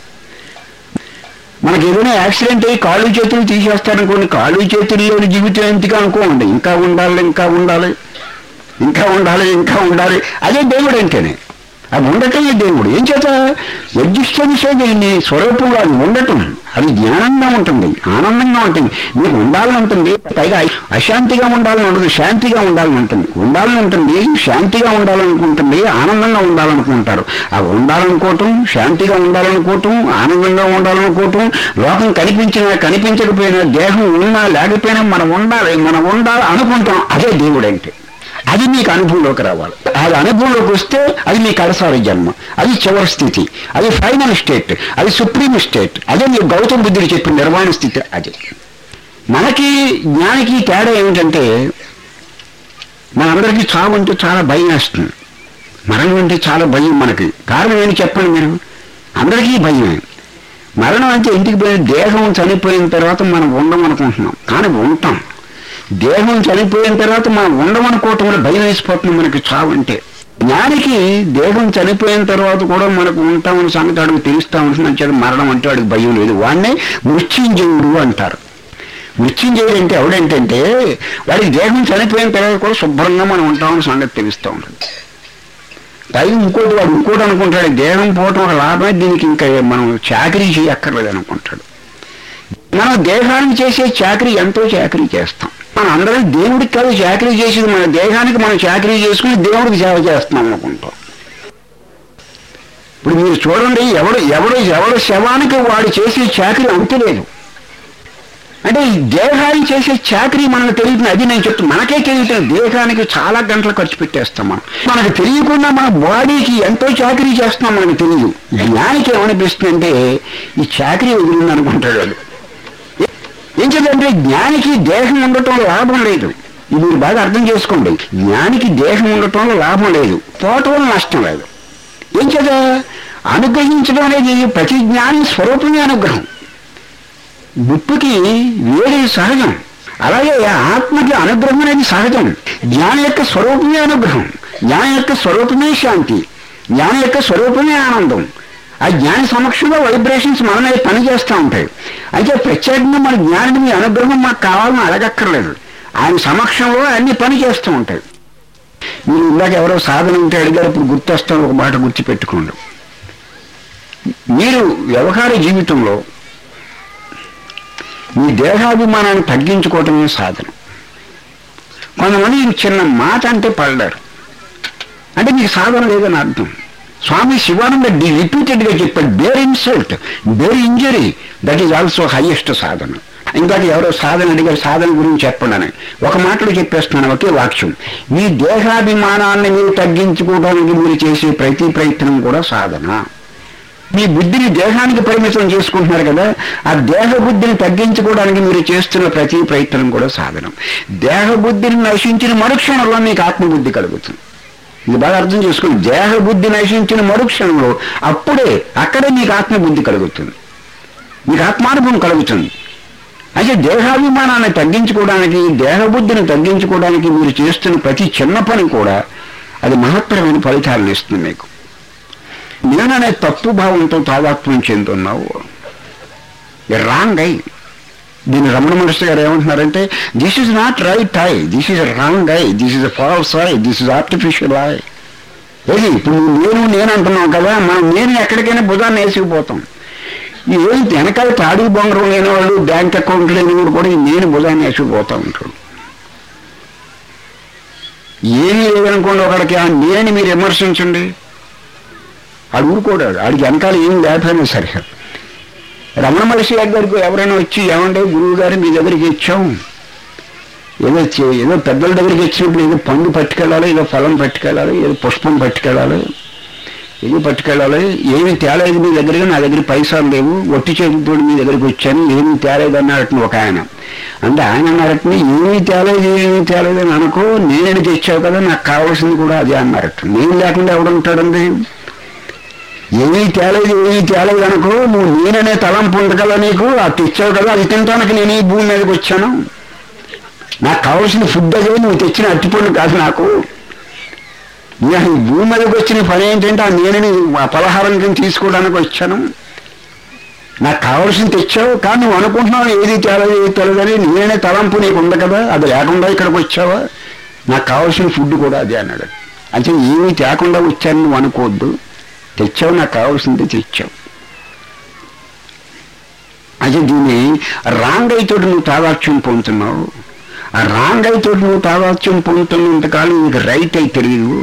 మనకి ఏదైనా యాక్సిడెంట్ అయ్యి కాళ్ళు చేతులు తీసేస్తారనుకోండి కాళ్ళు చేతులు లేని జీవితం ఎందుకు అనుకోండి ఇంకా ఉండాలి ఇంకా ఉండాలి ఇంకా ఉండాలి ఇంకా ఉండాలి అదే దేవుడు అంటేనే అది ఉండటమే దేవుడు ఏం చేత ఎగ్జిస్టెన్స్ దీన్ని స్వరూపంగా అది ఉండటం అది జ్ఞానంగా ఉంటుంది ఆనందంగా ఉంటుంది మీకు ఉండాలని ఉంటుంది పైగా అశాంతిగా ఉండాలని ఉండదు శాంతిగా ఉండాలని ఉంటుంది ఉండాలని ఉంటుంది శాంతిగా ఉండాలనుకుంటుంది ఆనందంగా ఉండాలనుకుంటారు ఆ ఉండాలనుకోవటం శాంతిగా ఉండాలనుకోవటం ఆనందంగా ఉండాలనుకోవటం లోకం కనిపించినా కనిపించకపోయినా దేహం ఉన్నా లేకపోయినా మనం ఉండాలి మనం ఉండాలి అనుకుంటాం అదే దేవుడు అంటే అది మీకు అనుభవంలోకి రావాలి అది అనుభవంలోకి వస్తే అది మీ కడసారి జన్మ అది చివరి స్థితి అది ఫైనల్ స్టేట్ అది సుప్రీం స్టేట్ అదే మీ గౌతమ బుద్ధుడు చెప్పిన నిర్వాణ స్థితి అది మనకి జ్ఞానికి తేడా ఏమిటంటే మనందరికీ చావు అంటే చాలా భయం వేస్తుంది మరణం అంటే చాలా భయం మనకి కారణం ఏంటి చెప్పండి మీరు అందరికీ భయమే మరణం అంటే ఇంటికి పోయిన దేహం చనిపోయిన తర్వాత మనం ఉండమనుకుంటున్నాం కానీ ఉంటాం దేహం చనిపోయిన తర్వాత మనం ఉండమనుకోవటం వల్ల భయం వేసిపోతుంది మనకి చావు అంటే జ్ఞానికి దేహం చనిపోయిన తర్వాత కూడా మనకు ఉంటామని సంగతి అడుగు తెలుస్తామని మంచిది మరణం అంటే వాడికి భయం లేదు వాడినే మృత్యుంజయుడు అంటారు మృత్యుంజయుడు అంటే ఎవడంటే వాడికి దేహం చనిపోయిన తర్వాత కూడా శుభ్రంగా మనం ఉంటామని సంగతి తెలుస్తూ ఉంటుంది పైగా ఇంకోటి వాడు ఇంకోటి అనుకుంటాడు దేహం పోవటం ఒక లాభమే దీనికి ఇంకా మనం చాకరీ చేయక్కర్లేదు అనుకుంటాడు మనం దేహానికి చేసే చాకరీ ఎంతో చాకరీ చేస్తాం మనం అందరం దేవుడికి కాదు చాకరీ చేసేది మన దేహానికి మనం చాకరీ చేసుకుని దేవుడికి సేవ చేస్తున్నాం అనుకుంటాం ఇప్పుడు మీరు చూడండి ఎవడు ఎవడు ఎవడు శవానికి వాడు చేసే చాకరీ అంతులేదు అంటే ఈ దేహానికి చేసే చాకరీ మనకు తెలియదు అది నేను చెప్తాను మనకే తెలియదు దేహానికి చాలా గంటలు ఖర్చు పెట్టేస్తాం మనం మనకు తెలియకుండా మన బాడీకి ఎంతో చాకరీ చేస్తున్నాం మనకు తెలియదు జ్ఞానికి ఏమనిపిస్తుందంటే ఈ చాకరీ వదిలింది అనుకుంటాడు వాడు ఏం చేద్దంటే జ్ఞానికి దేహం ఉండటంలో లాభం లేదు ఇది మీరు బాగా అర్థం చేసుకోండి జ్ఞానికి దేహం ఉండటంలో లాభం లేదు పోవటం వల్ల నష్టం లేదు ఏం చేత అనుగ్రహించడం అనేది ప్రతి జ్ఞాని స్వరూపమే అనుగ్రహం నిప్పుకి వేడి సహజం అలాగే ఆత్మకి అనుగ్రహం అనేది సహజం జ్ఞానం యొక్క స్వరూపమే అనుగ్రహం జ్ఞానం యొక్క స్వరూపమే శాంతి జ్ఞానం యొక్క స్వరూపమే ఆనందం ఆ జ్ఞాన సమక్షంలో వైబ్రేషన్స్ మన మీద పనిచేస్తూ ఉంటాయి అయితే ప్రత్యేకంగా మన జ్ఞానం మీ అనుగ్రహం మాకు కావాలని అడగక్కర్లేదు ఆయన సమక్షంలో అన్ని పని చేస్తూ ఉంటాయి మీరు ఇందాక ఎవరో సాధన ఉంటే అడిగారు ఇప్పుడు గుర్తొస్తాం ఒక మాట గుర్తుపెట్టుకోండి మీరు వ్యవహార జీవితంలో మీ దేహాభిమానాన్ని తగ్గించుకోవటమే సాధన కొంతమంది ఈ చిన్న మాట అంటే పడ్డారు అంటే మీకు సాధన లేదని అర్థం స్వామి శివానంద రిపీటెడ్గా చెప్పాడు bear insult bear injury that is also highest సాధన ఇందాక ఎవరో సాధన అడిగారు సాధన గురించి చెప్పండి అని ఒక మాటలో చెప్పేస్తున్నాను ఒకే వాక్యం మీ దేహాభిమానాన్ని మీరు తగ్గించుకోవడానికి మీరు చేసే ప్రతి ప్రయత్నం కూడా సాధన మీ బుద్ధిని దేహానికి పరిమితం చేసుకుంటున్నారు కదా ఆ దేహ బుద్ధిని తగ్గించుకోవడానికి మీరు చేస్తున్న ప్రతి ప్రయత్నం కూడా సాధనం దేహ బుద్ధిని నశించిన మరుక్షణంలో మీకు ఆత్మబుద్ధి కలుగుతుంది ఇది బాగా అర్థం చేసుకుని దేహ బుద్ధి నశించిన మరుక్షణంలో అప్పుడే అక్కడే మీకు ఆత్మబుద్ధి కలుగుతుంది మీకు ఆత్మానుభవం కలుగుతుంది అయితే దేహాభిమానాన్ని తగ్గించుకోవడానికి దేహబుద్ధిని తగ్గించుకోవడానికి మీరు చేస్తున్న ప్రతి చిన్న పని కూడా అది మహత్తరమైన ఫలితాలను ఇస్తుంది మీకు నేననే తప్పు భావంతో తాదాత్మ్యం చెందుతున్నావు రాంగ్ ఐ దీని రమణ మహర్షి గారు ఏమంటున్నారంటే this is not right I this is wrong I this is false I this is artificial I ఏది ఇప్పుడు నువ్వు నేను నేను అంటున్నావు కదా మనం నేను ఎక్కడికైనా భుజాన్ని వేసుకుపోతాం ఏం వెనకాల తాడి బొంగరం లేని వాళ్ళు బ్యాంక్ అకౌంట్ లేని వాడు కూడా ఈ నేను భుజాన్ని వేసుకుపోతా ఉంటాడు ఏమీ లేదనుకోండి ఒకడికి ఆ నేను మీరు విమర్శించండి ఆడు ఊరుకోడాడు ఆడికి వెనకాల ఏం లేకపోయినా సరే రమణ మహర్షి గారి దగ్గరికి ఎవరైనా వచ్చి ఏమంటే గురువు గారు మీ దగ్గరికి ఇచ్చాం ఏదో చే- ఏదో పెద్దల దగ్గరికి ఇచ్చినప్పుడు ఏదో పండు పట్టుకెళ్ళాలి ఏదో ఫలం పట్టుకెళ్ళాలి ఏదో పుష్పం పట్టుకెళ్ళాలి ఏది పట్టుకెళ్ళాలి ఏమి తేలేదు మీ దగ్గరగా నా దగ్గర పైసలు లేవు ఒట్టి చేతితో మీ దగ్గరికి వచ్చాను ఏమి తేలేదు అన్నారట ఒక ఆయన అంటే ఆయన అన్నారట ఏమీ తేలేదు ఏమీ తేలేదు అని అనుకో నేను తెచ్చావు కదా నాకు కావాల్సింది కూడా అదే అన్నారట నేను లేకుండా ఎవడుంటాడండి ఏమీ తేలేదు ఏమీ తేలేదు అనుకో నువ్వు నేననే తలంపు ఉంది కదా నీకు అది తెచ్చావు కదా అది తినటానికి నేను ఈ భూమి మీదకి వచ్చాను నాకు కావాల్సిన ఫుడ్ అదే నువ్వు తెచ్చిన అట్టిపండు కాదు నాకు నేను ఈ భూమి మీదకి వచ్చిన పని ఏంటంటే ఆ నేనని ఆ పలహారం కింద తీసుకోవడానికి వచ్చాను నాకు కావాల్సింది తెచ్చావు కానీ నువ్వు అనుకుంటున్నావు ఏది తేలేదు ఏది తెలియదని నేనే తలంపు నీకు ఉంది కదా అది లేకుండా ఇక్కడికి వచ్చావా నాకు కావాల్సిన ఫుడ్ కూడా అదే అన్నాడు అంటే ఏమీ తేకుండా వచ్చాను నువ్వు అనుకోవద్దు తెచ్చావు నాకు కావాల్సింది తెచ్చావు అయితే దీన్ని రాంగ్ అయితోటి నువ్వు తాదాత్యం పొందుతున్నావు ఆ రాంగ్ అయితోటి నువ్వు తాదాత్యం పొందుతున్నంతకాలం నీకు రైట్ అయి తెలియదు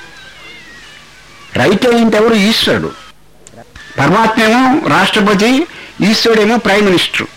రైట్ అయింటే ఎవరు ఈశ్వరుడు పరమాత్మ ఏమో రాష్ట్రపతి ఈశ్వరుడేమో ప్రైమ్ మినిస్టర్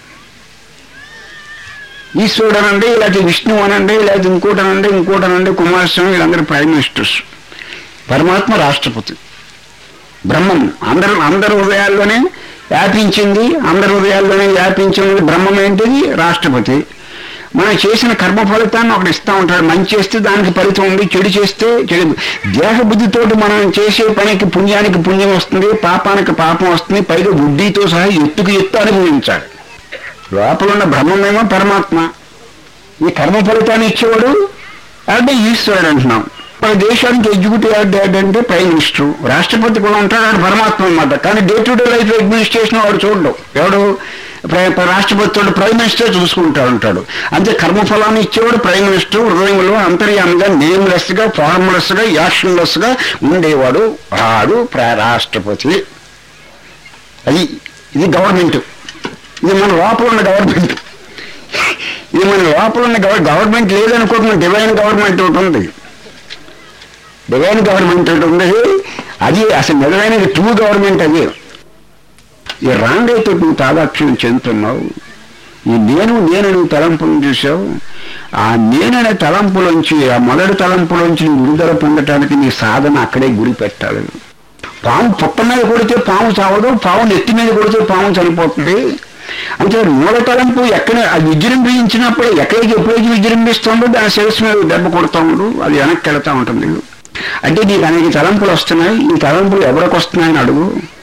ఈశ్వరుడు అనండి లేకపోతే విష్ణు అనండి లేకపోతే ఇంకోటి అనండి ఇంకోటి అనండి కుమారస్వామి వీళ్ళందరూ ప్రైమ్ మినిస్టర్స్ పరమాత్మ రాష్ట్రపతి బ్రహ్మం అందరు అందరి హృదయాల్లోనే వ్యాపించింది అందరి హృదయాల్లోనే వ్యాపించింది బ్రహ్మం ఏంటిది రాష్ట్రపతి మనం చేసిన కర్మ ఫలితాన్ని ఒకటి ఇస్తూ ఉంటాడు మంచి చేస్తే దానికి ఫలితం ఉంది చెడు చేస్తే చెడు దేహ బుద్ధితోటి మనం చేసే పనికి పుణ్యానికి పుణ్యం వస్తుంది పాపానికి పాపం వస్తుంది పైగా బుద్ధితో సహా ఎత్తుకు ఎత్తు అనుభవించాలి లోపల ఉన్న బ్రహ్మమేమో పరమాత్మ ఈ కర్మ ఫలితాన్ని ఇచ్చేవాడు అంటే ఈశ్వరుడు అంటున్నాం మన దేశానికి ఎగ్జిక్యూటివ్ హెడ్ అంటే ప్రైమ్ మినిస్టర్ రాష్ట్రపతి కూడా ఉంటాడు ఆడు పరమాత్మ అన్నమాట కానీ day to day life administration వాడు చూడడు ఎవడు ప్ర- ప్ర- రాష్ట్రపతి తోడు ప్రైమ్ మినిస్టర్ చూసుకుంటా ఉంటాడు అంతే కర్మఫలాన్ని ఇచ్చేవాడు ప్రైమ్ మినిస్టర్ హృదయంలో అంతర్యామిగా నేమ్లెస్ గా ఫార్ములెస్ గా యాక్షన్లెస్ గా ఉండేవాడు వాడు ప్ర- రాష్ట్రపతి అది ఇది గవర్నమెంట్ ఇది మన లోపల ఉన్న గవర్నమెంట్ ఇది మన లోపల ఉన్న గవర్ గవర్నమెంట్ లేదనుకోకుండా డివైన్ గవర్నమెంట్ ఒకటి ఉంది డివైన్ గవర్నమెంట్ ఒకటి ఉంది అది అసలు నిజమైన ట్రూ గవర్నమెంట్ అది ఈ రాంగ్ అయితే నువ్వు తాదాత్మ్యం చెందుతున్నావు ఈ నేను నేను నువ్వు తలంపులను చూసావు ఆ నేననే తలంపులోంచి ఆ మొదటి తలంపులోంచి నువ్వు విడుదల పొందటానికి నీ సాధన అక్కడే గురి పెట్టాలి పాము పుట్ట మీద కొడితే పాము చావదు పాము నెత్తి మీద కొడితే పాము చనిపోతుంది అంటే మూల తలంపు ఎక్కడ అది విజృంభించినప్పుడు ఎక్కడికి ఎప్పుడైతే విజృంభిస్తుందో దాని శిరస్సు మీద దెబ్బ కొడతా ఉండు అది వెనక్కి వెళ్తా ఉంటుంది అంటే నీకు అనేక తలంపులు వస్తున్నాయి ఈ తలంపులు ఎవరికి వస్తున్నాయని అడుగు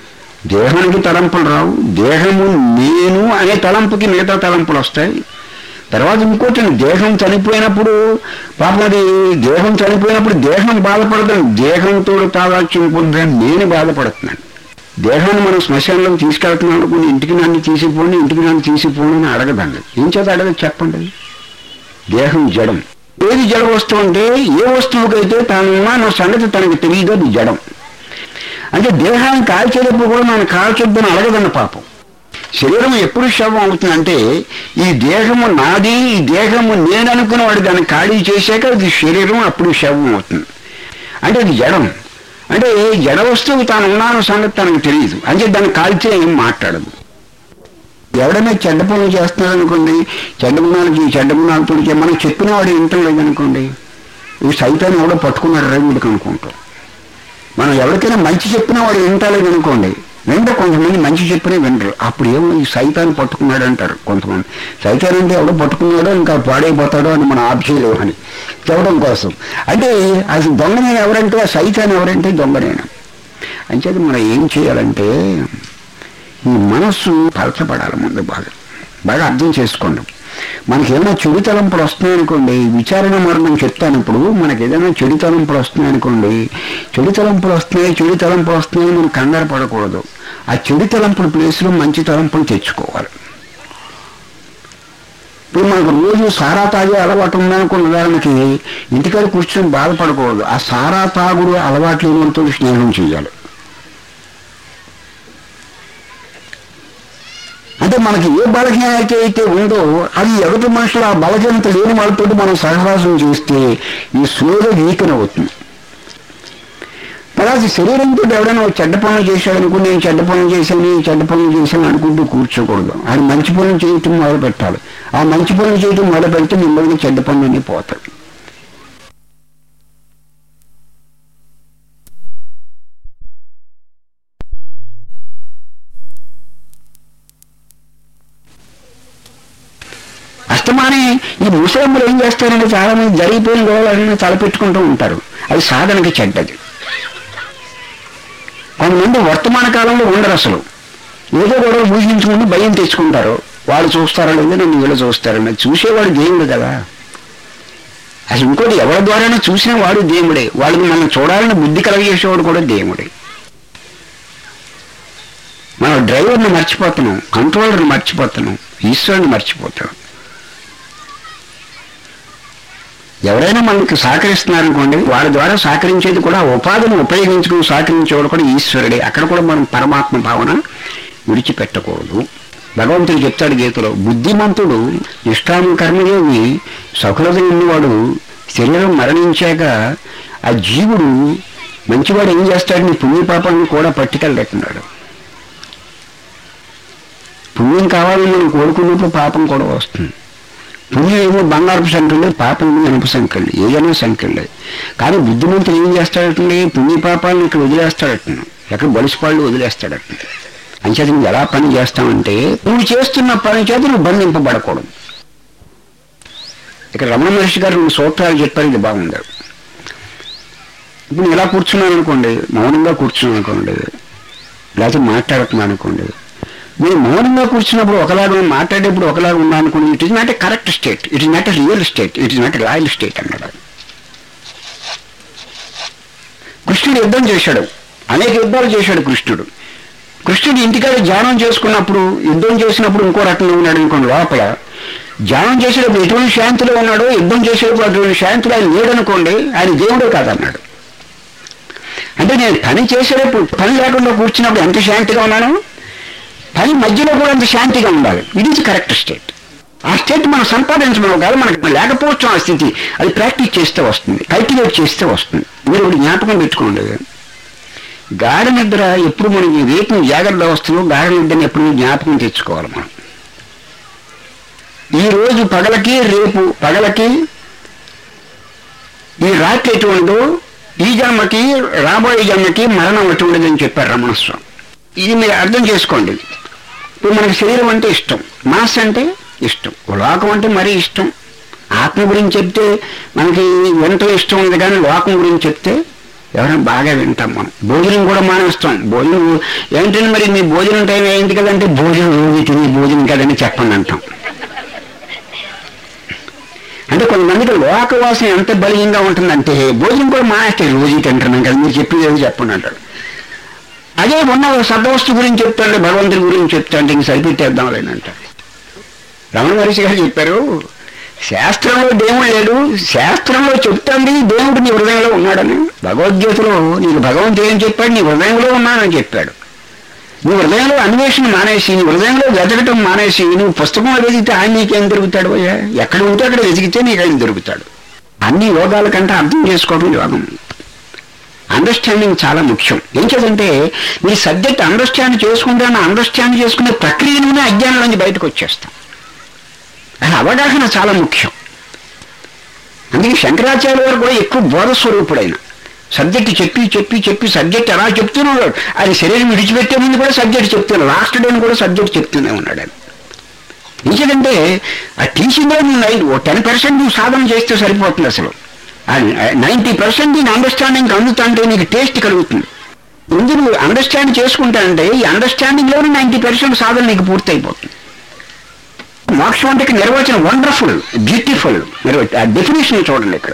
దేహానికి తలంపులు రావు దేహము నేను అనే తలంపుకి మిగతా తలంపులు వస్తాయి తర్వాత ఇంకోటి దేహం చనిపోయినప్పుడు పాపం అది దేహం చనిపోయినప్పుడు దేహం బాధపడదు దేహంతో తాదాత్యం పొందని నేను బాధపడుతున్నాను దేహాన్ని మనం శ్మశానంలోకి తీసుకెళ్తున్నాం అనుకుని ఇంటికి నన్ను తీసిపోండి ఇంటికి నన్ను తీసిపోండి అని అడగదండి ఏం చేత అడగదు చెప్పండి దేహం జడం ఏది జడ వస్తువు అంటే ఏ వస్తువుకైతే తాను ఉన్న సంగతి తనకి తెలియదు అది జడం అంటే దేహాన్ని కాల్చేటప్పుడు కూడా మనం కాల్చొద్దని అడగదన్న పాపం శరీరం ఎప్పుడు శవం అవుతుందంటే ఈ దేహము నాది ఈ దేహము నేను అనుకున్న వాడు దాన్ని ఖాళీ చేశాక అది శరీరం అప్పుడు శవం అవుతుంది అంటే అది జడం అంటే జడ వస్తువు తాను ఉన్నాను సంగతి తనకు తెలియదు అంటే దాన్ని కాల్చే ఏం మాట్లాడదు ఎవడైనా చెడ్డ పనులు చేస్తున్నాడు అనుకోండి చెడ్డ గుణాలకి చెడ్డ గుణాలతో మనం చెప్పిన వాడు వింటం లేదనుకోండి ఈ సైతాన్ని ఎవడో పట్టుకున్నాడు రేవుడికి అనుకుంటాం మనం ఎవరికైనా మంచి చెప్పినా వాడు వింటలేదు అనుకోండి వెంట కొంతమంది మంచి చెప్పినా వినరు అప్పుడు ఏమో ఈ సైతాన్ని పట్టుకున్నాడు అంటారు కొంతమంది సైతాన్ అంటే ఎవడో పట్టుకున్నాడో ఇంకా పాడైపోతాడో అని మనం ఆబ్జేయలేము అని చెప్పడం కోసం అంటే అసలు దొంగనేనా ఎవరంటే ఆ సైతాన్ ఎవరంటే దొంగనేనా అంచేది మనం ఏం చేయాలంటే ఈ మనస్సు పలచబడాలి ముందు బాగా బాగా అర్థం చేసుకోండి మనకి ఏమైనా చెడు తలంపులు వస్తున్నాయనుకోండి విచారణ మరణం చెప్తాను ఇప్పుడు మనకి ఏదైనా చెడు తలంపులు వస్తున్నాయనుకోండి చెడు తలంపులు వస్తున్నాయి చెడు తలంపులు వస్తున్నాయి మనం కంగారు పడకూడదు ఆ చెడు తలంపుల ప్లేస్లో మంచి తలంపులు తెచ్చుకోవాలి ఇప్పుడు మనకు రోజు సారా తాగే అలవాటు ఉందనుకున్న ఉదాహరణకి ఇంటికాడ కూర్చొని బాధపడకూడదు ఆ సారా తాగుడు అలవాటు లేనితో స్నేహం చేయాలి అంటే మనకి ఏ బలహీనత అయితే ఉందో అది ఎదుటి మనుషులు ఆ బలహీనత లేని వాళ్ళతో మనం సహవాసం చేస్తే ఈ స్లోగ వీకన్ అవుతుంది తర్వాత శరీరంతో ఎవడైనా ఒక చెడ్డ పనులు చేశాడు అనుకుని నేను చెడ్డ పనులు చేశాను నేను చెడ్డ పనులు చేశాను అనుకుంటూ కూర్చోకూడదు అది మంచి పనులు చేయటం మొదలు పెట్టాలి ఆ మంచి పనులు చేయటం మొదలు పెడితే మిమ్మల్ని చెడ్డ పనులన్నీ పోతాయి అస్తమాని ఈ ముసలమ్మలు ఏం చేస్తారంటే చాలా మంది జరిగిపోయిన గొడవలన్నీ తలపెట్టుకుంటూ ఉంటారు అది సాధనకి చెడ్డది కొంతమంది వర్తమాన కాలంలో ఉండరు అసలు ఏదో గొడవ పూజించుకుని భయం తెచ్చుకుంటారు వాళ్ళు చూస్తారో లేదో నన్ను వీళ్ళు చూస్తారని చూసేవాడు దేవుడు కదా అసలు ఇంకోటి ఎవరి ద్వారానే చూసిన వాడు దేవుడే వాళ్ళని మనం చూడాలని బుద్ధి కలగజేసేవాడు కూడా దేవుడే మనం డ్రైవర్ని మర్చిపోతున్నాం కంట్రోలర్ని మర్చిపోతున్నాం ఈశ్వరుని మర్చిపోతాం ఎవరైనా మనకి సహకరిస్తున్నారనుకోండి వారి ద్వారా సహకరించేది కూడా ఆ ఉపాధిని ఉపయోగించుకుని సహకరించేవాడు కూడా ఈశ్వరుడే అక్కడ కూడా మనం పరమాత్మ భావన విడిచిపెట్టకూడదు భగవంతుడు చెప్తాడు గీతలో బుద్ధిమంతుడు నిష్ఠామ కర్మయోగి సకులత ఉన్నవాడు శరీరం మరణించాక ఆ జీవుడు మంచివాడు ఏం చేస్తాడు నీ పుణ్యపాపాన్ని కూడా పట్టుకెళ్ళట్టున్నాడు పుణ్యం కావాలని మనం కోరుకున్నప్పుడు పాపం కూడా వస్తుంది పుణ్యం ఏమో బంగారపు సంఖ్యలు పాపం ఏమో ఇనుప సంఖ్యలు ఏదైనా సంఖ్యలే కానీ బుద్ధిమంతులు ఏం చేస్తాడటండి పుణ్య పాపాలను ఇక్కడ వదిలేస్తాడట ఎక్కడ బలిసిపాళ్ళు వదిలేస్తాడట అంచేత నువ్వు ఎలా పని చేస్తామంటే నువ్వు చేస్తున్న పని చేత నువ్వు బంధింపబడకూడదు ఇక్కడ రమణ మహర్షి గారు రెండు సూత్రాలు చెప్పారు ఇది బాగుంది ఇప్పుడు నేను ఇలా కూర్చున్నాను అనుకోండి మౌనంగా కూర్చున్నాను అనుకోండి లేకపోతే మాట్లాడుతున్నాను అనుకోండి మీరు మౌనంగా కూర్చున్నప్పుడు ఒకలాగా మాట్లాడేప్పుడు ఒకలాగా ఉన్నా అనుకోండి it is not a correct state it is not a real state it is not a royal state అన్నాడు కృష్ణుడు యుద్ధం చేశాడు అనేక యుద్ధాలు చేశాడు కృష్ణుడు కృష్ణుడు ఇంటికాడ ధ్యానం చేసుకున్నప్పుడు యుద్ధం చేసినప్పుడు ఇంకో రకంగా ఉన్నాడు అనుకోండి లోపల ధ్యానం చేసేటప్పుడు ఎటువంటి శాంతిలో ఉన్నాడో యుద్ధం చేసేటప్పుడు అటువంటి శాంతిలో ఆయన లేడనుకోండి ఆయన దేవుడే కాదన్నాడు అంటే నేను పని చేసేటప్పుడు పని లేకుండా కూర్చున్నప్పుడు ఎంత శాంతిగా ఉన్నాను పని మధ్యలో కూడా అంత శాంతిగా ఉండాలి ఇది ఇస్ కరెక్ట్ స్టేట్ ఆ స్టేట్ మనం సంపాదించడం కాదు మనకి లేకపోవచ్చు ఆ స్థితి అది ప్రాక్టీస్ చేస్తే వస్తుంది కల్టివేట్ చేస్తే వస్తుంది మీరు ఒకటి జ్ఞాపకం పెట్టుకోండి గాఢ నిద్ర ఎప్పుడు మనకి రేపు జాగ్రత్త వస్తుందో గాఢ నిద్రని ఎప్పుడు జ్ఞాపకం తెచ్చుకోవాలి మనం ఈ రోజు పగలకి రేపు పగలకి ఈ రాత్రి ఎటువంటిదో ఈ జన్మకి రాబోయే జన్మకి మరణం ఎటువంటిదని చెప్పారు రమణస్వామి ఇది మీరు అర్థం చేసుకోండి ఇప్పుడు మనకి శరీరం అంటే ఇష్టం మాస్ అంటే ఇష్టం లోకం అంటే మరీ ఇష్టం ఆత్మ గురించి చెప్తే మనకి ఎంతో ఇష్టం ఉంది కానీ లోకం గురించి చెప్తే ఎవరైనా బాగా వింటాం మనం భోజనం కూడా మానేస్తాం భోజనం ఏంటంటే మరి మీ భోజనం టైం ఏంటి కదంటే భోజనం రోజు తిని భోజనం కదని చెప్పండి అంటాం అంటే కొంతమందికి లోకవాసం ఎంత బలీయంగా ఉంటుందంటే భోజనం కూడా మానేస్తే రోజు తింటున్నాం కదా మీరు చెప్పేది ఏదో చెప్పండి అంటాడు అదే ఉన్న సద్వస్తు గురించి చెప్తాంటే భగవంతుడి గురించి చెప్తాంటే ఇంక సరిపెట్టేద్దాం లేనంట రమణ మహర్షి గారు చెప్పారు శాస్త్రంలో దేవుడు లేడు శాస్త్రంలో చెప్తాంది దేవుడు నీ హృదయంలో ఉన్నాడని భగవద్గీతలో నీకు భగవంతుడు ఏం చెప్పాడు నీ హృదయంలో ఉన్నాడని చెప్పాడు నీ హృదయంలో అన్వేషణ మానేసి నీ హృదయంలో వెతకటం మానేసి నువ్వు పుస్తకంలో వెతికితే ఆయన నీకేం దొరుకుతాడు అయ్యా ఎక్కడ ఉంటే అక్కడ వెతికితే నీకు ఆయన దొరుకుతాడు అన్ని యోగాల కంటే అర్థం చేసుకోవడం యోగం అండర్స్టాండింగ్ చాలా ముఖ్యం ఏం చేదంటే నీ సబ్జెక్ట్ అండర్స్టాండ్ చేసుకుంటాను అండర్స్టాండ్ చేసుకునే ప్రక్రియలోనే అజ్ఞానం నుంచి బయటకు వచ్చేస్తాం అది అవగాహన చాలా ముఖ్యం అందుకే శంకరాచార్య వారు కూడా ఎక్కువ బోధ స్వరూపుడైన సబ్జెక్ట్ చెప్పి చెప్పి చెప్పి సబ్జెక్ట్ ఎలా చెప్తున్నాడు అది శరీరం విడిచిపెట్టే ముందు కూడా సబ్జెక్ట్ చెప్తున్నాడు లాస్ట్ డేని కూడా సబ్జెక్ట్ చెప్తూనే ఉన్నాడు ఆయన ఎందుకంటే ఆ టీచింగ్లో నువ్వు టెన్ పర్సెంట్ నువ్వు సాధన చేస్తే సరిపోతుంది అసలు నైంటీ పర్సెంట్ నేను అండర్స్టాండింగ్ అందుతుంటే నీకు టేస్ట్ కలుగుతుంది ముందు నువ్వు అండర్స్టాండ్ చేసుకుంటానంటే ఈ అండర్స్టాండింగ్లోనే నైంటీ పర్సెంట్ సాధన నీకు పూర్తి అయిపోతుంది మోక్షం అంటే ఇక్కడ నిర్వచనం వండర్ఫుల్ బ్యూటిఫుల్ నిర్వచనం ఆ డెఫినేషన్ చూడండి ఇక్కడ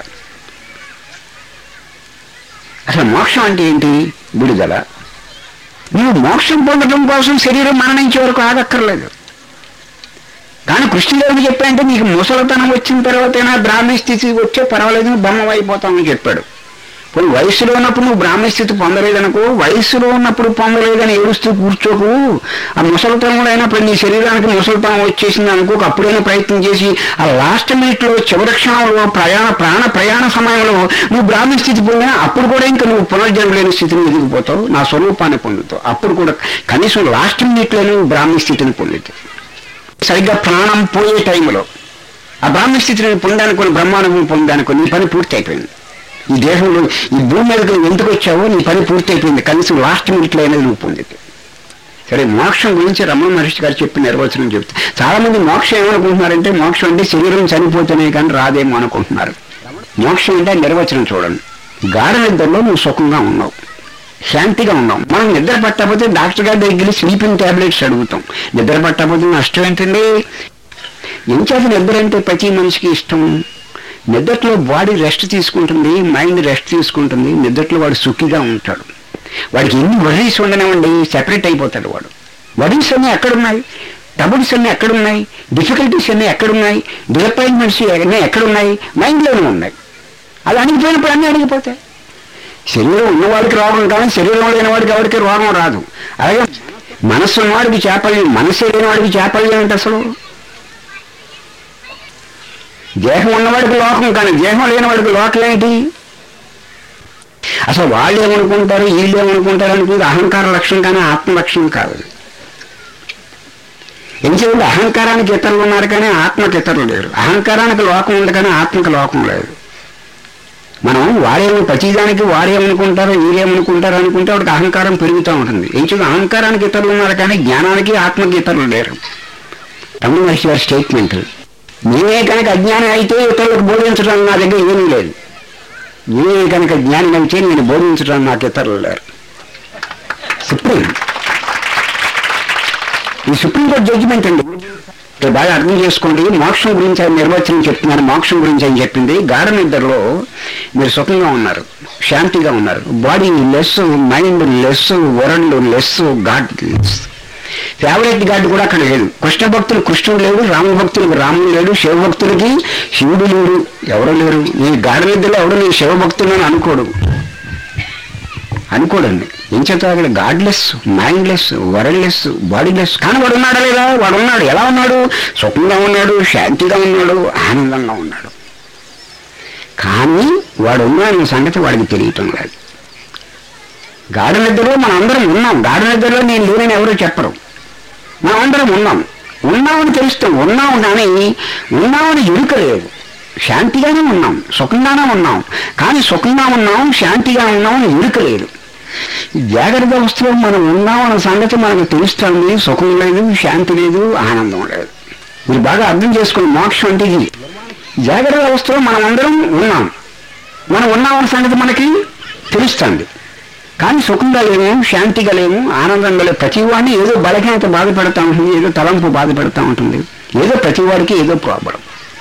అసలు మోక్షం అంటే ఏంటి విడుదల నువ్వు మోక్షం పొందడం కోసం శరీరం మరణించే వరకు ఆగక్కర్లేదు కానీ కృష్ణుదేవుడు చెప్పాడంటే నీకు ముసలితనం వచ్చిన తర్వాతైనా బ్రాహ్మణ స్థితి వచ్చే పర్వాలేదు నువ్వు బొమ్మ అయిపోతామని చెప్పాడు పోయి వయసులో ఉన్నప్పుడు నువ్వు బ్రాహ్మణ స్థితి పొందలేదనుకో వయసులో ఉన్నప్పుడు పొందలేదని ఏడుస్తూ కూర్చోకు ఆ ముసలితనంలో అయినప్పుడు నీ శరీరానికి ముసలితనం వచ్చేసింది అనుకో అప్పుడైనా ప్రయత్నం చేసి ఆ లాస్ట్ మినిట్ లో చివరి క్షణంలో ప్రయాణ ప్రాణ ప్రయాణ సమయంలో నువ్వు బ్రాహ్మణ స్థితి పొందినా అప్పుడు కూడా ఇంకా నువ్వు పునర్జన్మ లేని స్థితిని ఎదిగిపోతావు నా స్వరూపాన్ని పొందుతావు అప్పుడు కూడా కనీసం లాస్ట్ మినిట్ లో నువ్వు బ్రాహ్మణ స్థితిని పొందుతావు సరిగ్గా ప్రాణం పోయే టైంలో ఆ బ్రాహ్మణ స్థితిని పొందానుకుని బ్రహ్మానుభవం పొందానుకుని నీ పని పూర్తి అయిపోయింది ఈ దేహంలో ఈ భూమి మీదకి నువ్వు ఎందుకు వచ్చావో నీ పని పూర్తి అయిపోయింది కనీసం లాస్ట్ మినిట్లో అయినది నువ్వు పొందితే సరే మోక్షం గురించి రమణ మహర్షి గారు చెప్పిన నిర్వచనం చెప్తే చాలా మంది మోక్షం ఏమనుకుంటున్నారంటే మోక్షం అంటే శరీరం చనిపోతేనే కానీ రాదేమో అనుకుంటున్నారు మోక్షం అంటే నిర్వచనం చూడండి గాఢ నిద్రలో నువ్వు సుఖంగా ఉన్నావు శాంతిగా ఉన్నాం మనం నిద్ర పట్టకపోతే డాక్టర్ గారి దగ్గర స్లీపింగ్ టాబ్లెట్స్ అడుగుతాం నిద్ర పట్టకపోతే నష్టం ఏంటండి ఎంచేత నిద్ర అంటే ప్రతి మనిషికి ఇష్టం నిద్రలో బాడీ రెస్ట్ తీసుకుంటుంది మైండ్ రెస్ట్ తీసుకుంటుంది నిద్రలో వాడు సుఖిగా ఉంటాడు వాడికి ఎన్ని వరీస్ ఉండనివ్వండి సెపరేట్ అయిపోతాడు వాడు వరీస్ అన్నీ ఎక్కడున్నాయి ట్రబుల్స్ అన్నీ ఎక్కడున్నాయి డిఫికల్టీస్ అన్నీ ఎక్కడున్నాయి డిసప్పాయింట్మెంట్స్ అన్నీ ఎక్కడున్నాయి మైండ్లోనే ఉన్నాయి అది అణిగిపోయినప్పుడు అన్నీ అణిగిపోతాయి శరీరం ఉన్నవాడికి రోగం కానీ శరీరం లేని వాడికి ఎవరికి రోగం రాదు అలాగే మనస్సు ఉన్నవాడికి చేపలు మనస్సు లేని వాడికి చేపలు ఏమిటి అసలు దేహం ఉన్నవాడికి లోకం కానీ దేహం లేని వాడికి లోకం ఏంటి అసలు వాళ్ళు ఏమనుకుంటారు వీళ్ళు ఏమనుకుంటారు అనుకుంటే అహంకార లక్షణం కానీ ఆత్మ లక్షణం కాదు ఎందుకంటే అహంకారానికి ఇతరులు ఉన్నారు కానీ ఆత్మకి ఇతరులు లేరు అహంకారానికి లోకం ఉంది కానీ ఆత్మకి లోకం లేదు మనం వాడేమో ప్రతిదానికి వాడేమనుకుంటారో వీరేమనుకుంటారో అనుకుంటే వాడికి అహంకారం పెరుగుతూ ఉంటుంది ఎందుకంటే అహంకారానికి ఇతరులు ఉన్నారు కానీ జ్ఞానానికి ఆత్మకి ఇతరులు లేరు రమణ మహర్షి గారి స్టేట్మెంట్ నేనే కనుక అజ్ఞానం అయితే ఇతరులకు బోధించడం నా దగ్గర ఏమీ లేదు నేనే కనుక జ్ఞానం అయితే నేను బోధించడం నాకు ఇతరులు లేరు సుప్రీం ఈ సుప్రీంకోర్టు జడ్జిమెంట్ అండి ఇక్కడ బాగా అర్థం చేసుకోండి మోక్షం గురించి ఆయన నిర్వచనం చెప్తున్నారు మోక్షం గురించి ఆయన చెప్పింది గాఢ నిద్రలో మీరు సుఖంగా ఉన్నారు శాంతిగా ఉన్నారు bodyless mindless worldless godless favourite god కూడా అక్కడ లేదు కృష్ణ భక్తులు కృష్ణుడు లేడు రామ భక్తులకు రాముడు లేడు శివ భక్తులకి శివుడు లేడు ఎవరు లేరు ఈ గాఢ నిద్రలో ఎవడు నేను శివ భక్తులను అనుకోడు అనుకోడండి ఏం చేత అక్కడ గాడ్లెస్ మైండ్లెస్ వరల్డ్లెస్ బాడీలెస్ కానీ వాడు ఉన్నాడా లేదా వాడు ఉన్నాడు ఎలా ఉన్నాడు సుఖంగా ఉన్నాడు శాంతిగా ఉన్నాడు ఆనందంగా ఉన్నాడు కానీ వాడు ఉన్నాడన్న సంగతి వాడికి తెలియటం లేదు గాఢ నిద్రలో మనం అందరం ఉన్నాం గాఢ నిద్రలో నేను లేనని ఎవరు చెప్పరు మనం అందరం ఉన్నాం ఉన్నామని తెలుస్తాం ఉన్నాం కానీ ఉన్నామని ఎరుక లేదు శాంతిగానే ఉన్నాం సుఖంగానే ఉన్నాం కానీ సుఖంగా ఉన్నాం శాంతిగా ఉన్నాం అని ఎరుక లేదు ఈ జాగ్రత్త అవస్థలో మనం ఉన్నామన్న సంగతి మనకు తెలుస్తుంది సుఖం లేదు శాంతి లేదు ఆనందం లేదు మీరు బాగా అర్థం చేసుకుని మోక్షం అంటే ఇది జాగ్రత్త అవస్థలో మనం అందరం ఉన్నాం మనం ఉన్నామన్న సంగతి మనకి తెలుస్తుంది కానీ సుఖంగా లేము శాంతిగా లేము ఆనందంగా లేము ప్రతి వాడిని ఏదో బలహీనత బాధ పెడతా ఉంటుంది ఏదో తలంపు బాధ పెడతా ఉంటుంది ఏదో ప్రతి వాడికి ఏదో ప్రాబ్లం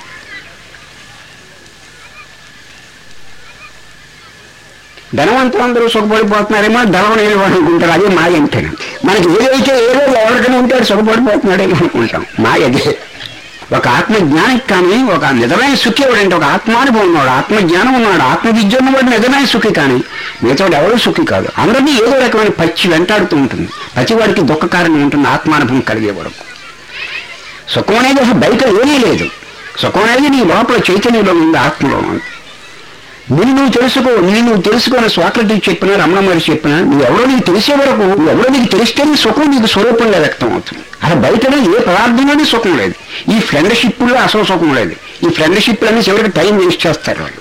ధనవంతులందరూ సుఖపడిపోతున్నారేమో ధనం లేని వాడు అనుకుంటారు అదే మాయ అంతేనా మనకి ఏదైతే ఏదో ఎవరికైనా ఉంటాడు సుఖపడిపోతున్నాడేమో అనుకుంటాం మాయ అదే ఒక ఆత్మ జ్ఞానికి కానీ ఒక నిజమైన సుఖి ఎవడంటే ఒక ఆత్మానుభవం ఉన్నాడు ఆత్మ జ్ఞానం ఉన్నాడు ఆత్మ విద్య ఉన్నవాడు నిజమైన సుఖి కానీ మిగతా ఎవరు సుఖి కాదు అందరినీ ఏదో రకమైన పచ్చి వెంటాడుతూ ఉంటుంది ప్రతి వాడికి దుఃఖ కారణం ఉంటుంది ఆత్మానుభవం కలిగే వరకు సుఖం అనేది అసలు బయట ఏమీ లేదు సుఖం అనేది నీ లోపల చైతన్యంలో ఉంది ఆత్మలో ఉంది నేను నువ్వు తెలుసుకో నేను నువ్వు తెలుసుకున్న స్వాక్రటీ చెప్పినా రమణ మహర్షి చెప్పినా నువ్వు ఎవరో నీకు తెలిసే వరకు నువ్వు ఎవరో నీకు తెలిస్తేనే సుఖం నీకు స్వరూపంగా వ్యక్తం అవుతుంది అలా బయటనే ఏ పదార్థంలోనే సుఖం లేదు ఈ ఫ్రెండ్షిప్లో అసలు సుఖం లేదు ఈ ఫ్రెండ్షిప్ అన్ని చివరికి టైం వేస్ట్ చేస్తారు వాళ్ళు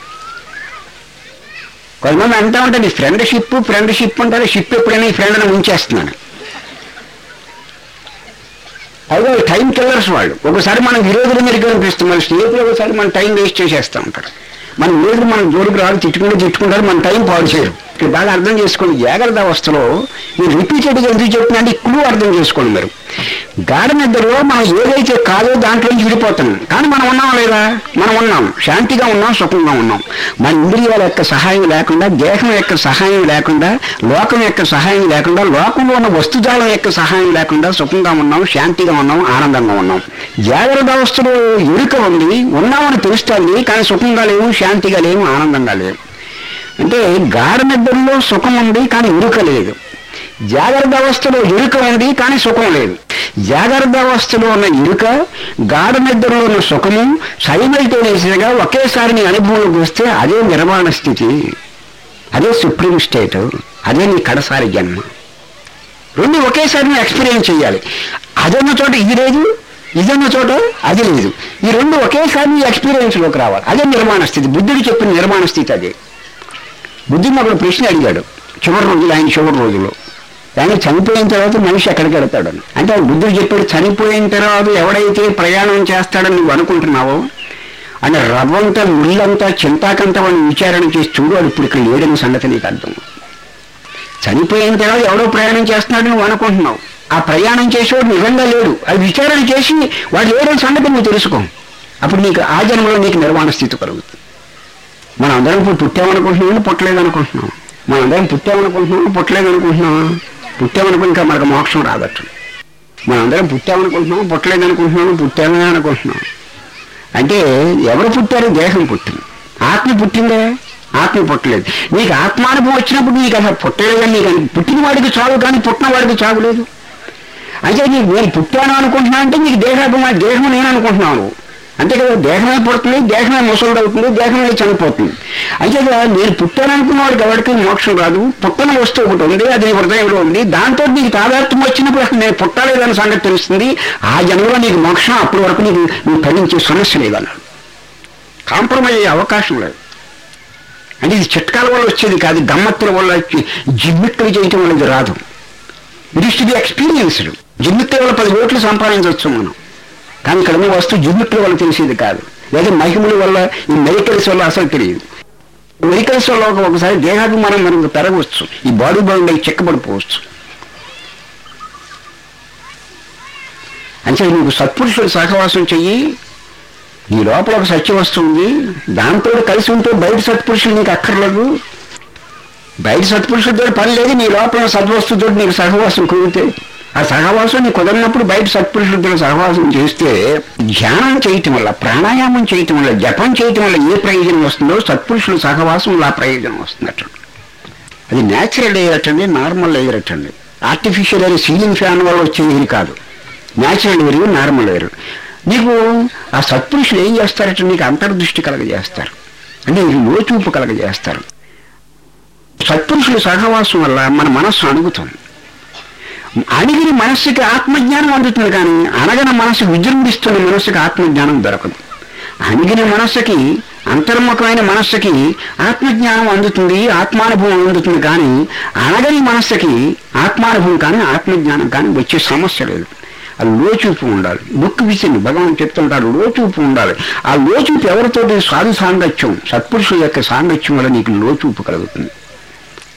కొంతమంది అంటా ఉంటారు ఈ ఫ్రెండ్షిప్ ఫ్రెండ్షిప్ అంటారు షిప్ ఎప్పుడైనా ఈ ఫ్రెండ్ని ఉంచేస్తున్నాను పైగా టైం కిల్లర్స్ వాళ్ళు ఒకసారి మనం విరోధుల మీద కనిపిస్తాం మన స్నేహితులు ఒకసారి మన టైం వేస్ట్ చేసేస్తూ ఉంటారు మన విరోధులు మనం జోలికి రావాలి తిట్టుకుంటూ తిట్టుకుంటారు మన టైం పాడు చేయరు ఇక్కడ బాగా అర్థం చేసుకోండి జాగ్రత్త అవస్థలో మీరు రిపీటెడ్గా ఎందుకు చెప్తున్నా అంటే క్లూ అర్థం చేసుకోండి మీరు గాఢ నిద్రలో మనం ఏదైతే కాదో దాంట్లోంచి విడిపోతున్నాం కానీ మనం ఉన్నాం లేదా మనం ఉన్నాం శాంతిగా ఉన్నాం సుఖంగా ఉన్నాం మన ఇంద్రియాల యొక్క సహాయం లేకుండా దేహం యొక్క సహాయం లేకుండా లోకం యొక్క సహాయం లేకుండా లోకంలో ఉన్న వస్తుజాలం యొక్క సహాయం లేకుండా సుఖంగా ఉన్నాం శాంతిగా ఉన్నాం ఆనందంగా ఉన్నాం జాగ్రత్త అవస్థలో ఎరుక ఉంది ఉన్నామని తెలుస్తుంది కానీ సుఖంగా లేవు శాంతిగా లేవు ఆనందంగా లేవు అంటే గాఢ నిద్రలో సుఖం ఉంది కానీ ఎరుక లేదు జాగ్రత్త అవస్థలో ఎరుక ఉంది కానీ సుఖం లేదు జాగ్రత్త అవస్థలో ఉన్న ఎరుక గాఢ నిద్రలో ఉన్న సుఖము సైమల్టేనియస్గా ఒకేసారి నీ అనుభవంలోకి వస్తే అదే నిర్మాణ స్థితి అదే సుప్రీం స్టేట్ అదే నీ కడసారి జన్మ రెండు ఒకేసారి నువ్వు ఎక్స్పీరియన్స్ చేయాలి అదన్న చోట ఇది లేదు ఇదన్న చోట అది లేదు ఈ రెండు ఒకేసారి నీ ఎక్స్పీరియన్స్లోకి రావాలి అదే నిర్మాణ స్థితి బుద్ధుడు చెప్పిన నిర్మాణ స్థితి అదే బుద్ధుని ఒకడు ప్రశ్న అడిగాడు చివరి రోజులు ఆయన చివరి రోజుల్లో ఆయన చనిపోయిన తర్వాత మనిషి ఎక్కడికి వెళ్తాడని అంటే ఆయన బుద్ధుడు చెప్పాడు చనిపోయిన తర్వాత ఎవడైతే ప్రయాణం చేస్తాడని నువ్వు అనుకుంటున్నావో అంటే రవ్వంతా ముళ్ళంతా చింతాకంతా వాడిని విచారణ చేసి చూడు వాడు ఇప్పుడు ఇక్కడ లేడని సంగతి నీకు అర్థం చనిపోయిన తర్వాత ఎవడో ప్రయాణం చేస్తున్నాడు నువ్వు అనుకుంటున్నావు ఆ ప్రయాణం చేసేవాడు నిజంగా లేడు అది విచారణ చేసి వాడు లేడని సంగతి నువ్వు తెలుసుకో అప్పుడు నీకు ఆ జన్మలో నీకు నిర్మాణ స్థితి కలుగుతుంది మనం అందరం ఇప్పుడు పుట్టామనుకుంటున్నామని పుట్టలేదు అనుకుంటున్నాం మనం అందరం పుట్టామనుకుంటున్నాం పుట్టలేదు అనుకుంటున్నాం పుట్టామనుకుని ఇంకా మనకు మోక్షం రాదట్టు మనం అందరం పుట్టామనుకుంటున్నాం పుట్టలేదు అనుకుంటున్నాం పుట్టామని అనుకుంటున్నాం అంటే ఎవరు పుట్టారు దేహం పుట్టింది ఆత్మ పుట్టిందే ఆత్మ పుట్టలేదు నీకు ఆత్మానుభవం వచ్చినప్పుడు నీకు అసలు పుట్టలేదని నీకు అని- పుట్టిన వాడికి చావు కానీ పుట్టిన వాడికి చావు లేదు అయితే నీకు నేను పుట్టాను అనుకుంటున్నా అంటే నీకు దేహాభిమానం దేహం నేను అనుకుంటున్నాను నువ్వు. అంతే కదా దేహమే పుడుతుంది దేహమే ముసలుడు అవుతుంది దేహమే చనిపోతుంది అయితే కదా నేను పుట్టాను అనుకున్న వాడికి ఎవరికి మోక్షం రాదు పుట్టని వస్తువు ఒకటి ఉంది అది నీ హృదయంలో ఉంది దాంతో నీకు తాదాత్మ్యం వచ్చినప్పుడు అసలు నేను పుట్టలేదన్న సంగతి తెలుస్తుంది ఆ జన్మలో నీకు మోక్షం అప్పటి వరకు నీకు నువ్వు ఫలించే సమస్య లేదన్నాడు కాంప్రమైజ్ అయ్యే అవకాశం లేదు అంటే ఇది చిట్కాల వల్ల వచ్చేది కాదు గమ్మత్తుల వల్ల వచ్చి జిమ్మిక్కులు చేయటం వల్ల ఇది రాదు it is to be experienced జిమ్మిక్కుల వల్ల పది ఓట్లు సంపాదించవచ్చు మనం కానీ ఇక్కడ ఉన్న వస్తువు జిమ్మిక్కుల వల్ల తెలిసేది కాదు లేదా మహిమల వల్ల ఈ మెడికల్స్ వల్ల అసలు తెలియదు మెడికల్స్ వల్ల ఒక- ఒకసారి దేహాభిమానం మనకు పెరగవచ్చు ఈ బాడీ బాడీ చెక్కబడిపోవచ్చు అంటే నువ్వు సత్పురుషుడు సహవాసం చెయ్యి నీ లోపల ఒక సత్య వస్తువు ఉంది దాంతో కలిసి ఉంటే బయట సత్పురుషులు నీకు అక్కర్లేదు బయట సత్పురుషుడితో పని లేదు నీ లోపల సద్వస్తుతో నీకు సహవాసం కుదిరితే ఆ సహవాసం నీకు కుదరినప్పుడు బయట సత్పురుషులతో సహవాసం చేస్తే ధ్యానం చేయటం వల్ల ప్రాణాయామం చేయటం వల్ల జపం చేయటం వల్ల ఏ ప్రయోజనం వస్తుందో సత్పురుషుల సహవాసం వల్ల ఆ ప్రయోజనం వస్తుందట అది న్యాచురల్ ఎయిర్ అట్టండి నార్మల్ ఎయిర్ అట్టండి ఆర్టిఫిషియల్ ఎయిర్ సీలింగ్ ఫ్యాన్ వల్ల వచ్చే ఎయిర్ కాదు న్యాచురల్ ఎయిర్ నార్మల్ ఎయిర్ నీకు ఆ సత్పురుషులు ఏం చేస్తారంటే నీకు అంతర్దృష్టి కలగజేస్తారు అంటే నీకు లోచూపు కలగజేస్తారు సత్పురుషుల సహవాసం వల్ల మన మనస్సు అణుగుతుంది అణిగిన మనస్సుకి ఆత్మజ్ఞానం అందుతుంది కానీ అనగన మనస్సు విజృంభిస్తున్న మనస్సుకి ఆత్మజ్ఞానం దొరకదు అణిగిన మనస్సుకి అంతర్ముఖమైన మనస్సుకి ఆత్మజ్ఞానం అందుతుంది ఆత్మానుభవం అందుతుంది కానీ అనగని మనస్సుకి ఆత్మానుభవం కానీ ఆత్మజ్ఞానం కానీ వచ్చే సమస్య లేదు ఆ లోచూపు ఉండాలి బుక్ విషయం భగవాన్ చెప్తుంటారు లోచూపు ఉండాలి ఆ లోచూపు ఎవరితోటి సాధు సాంగత్యం సత్పురుషుల యొక్క సాంగత్యం వల్ల నీకు లోచూపు కలుగుతుంది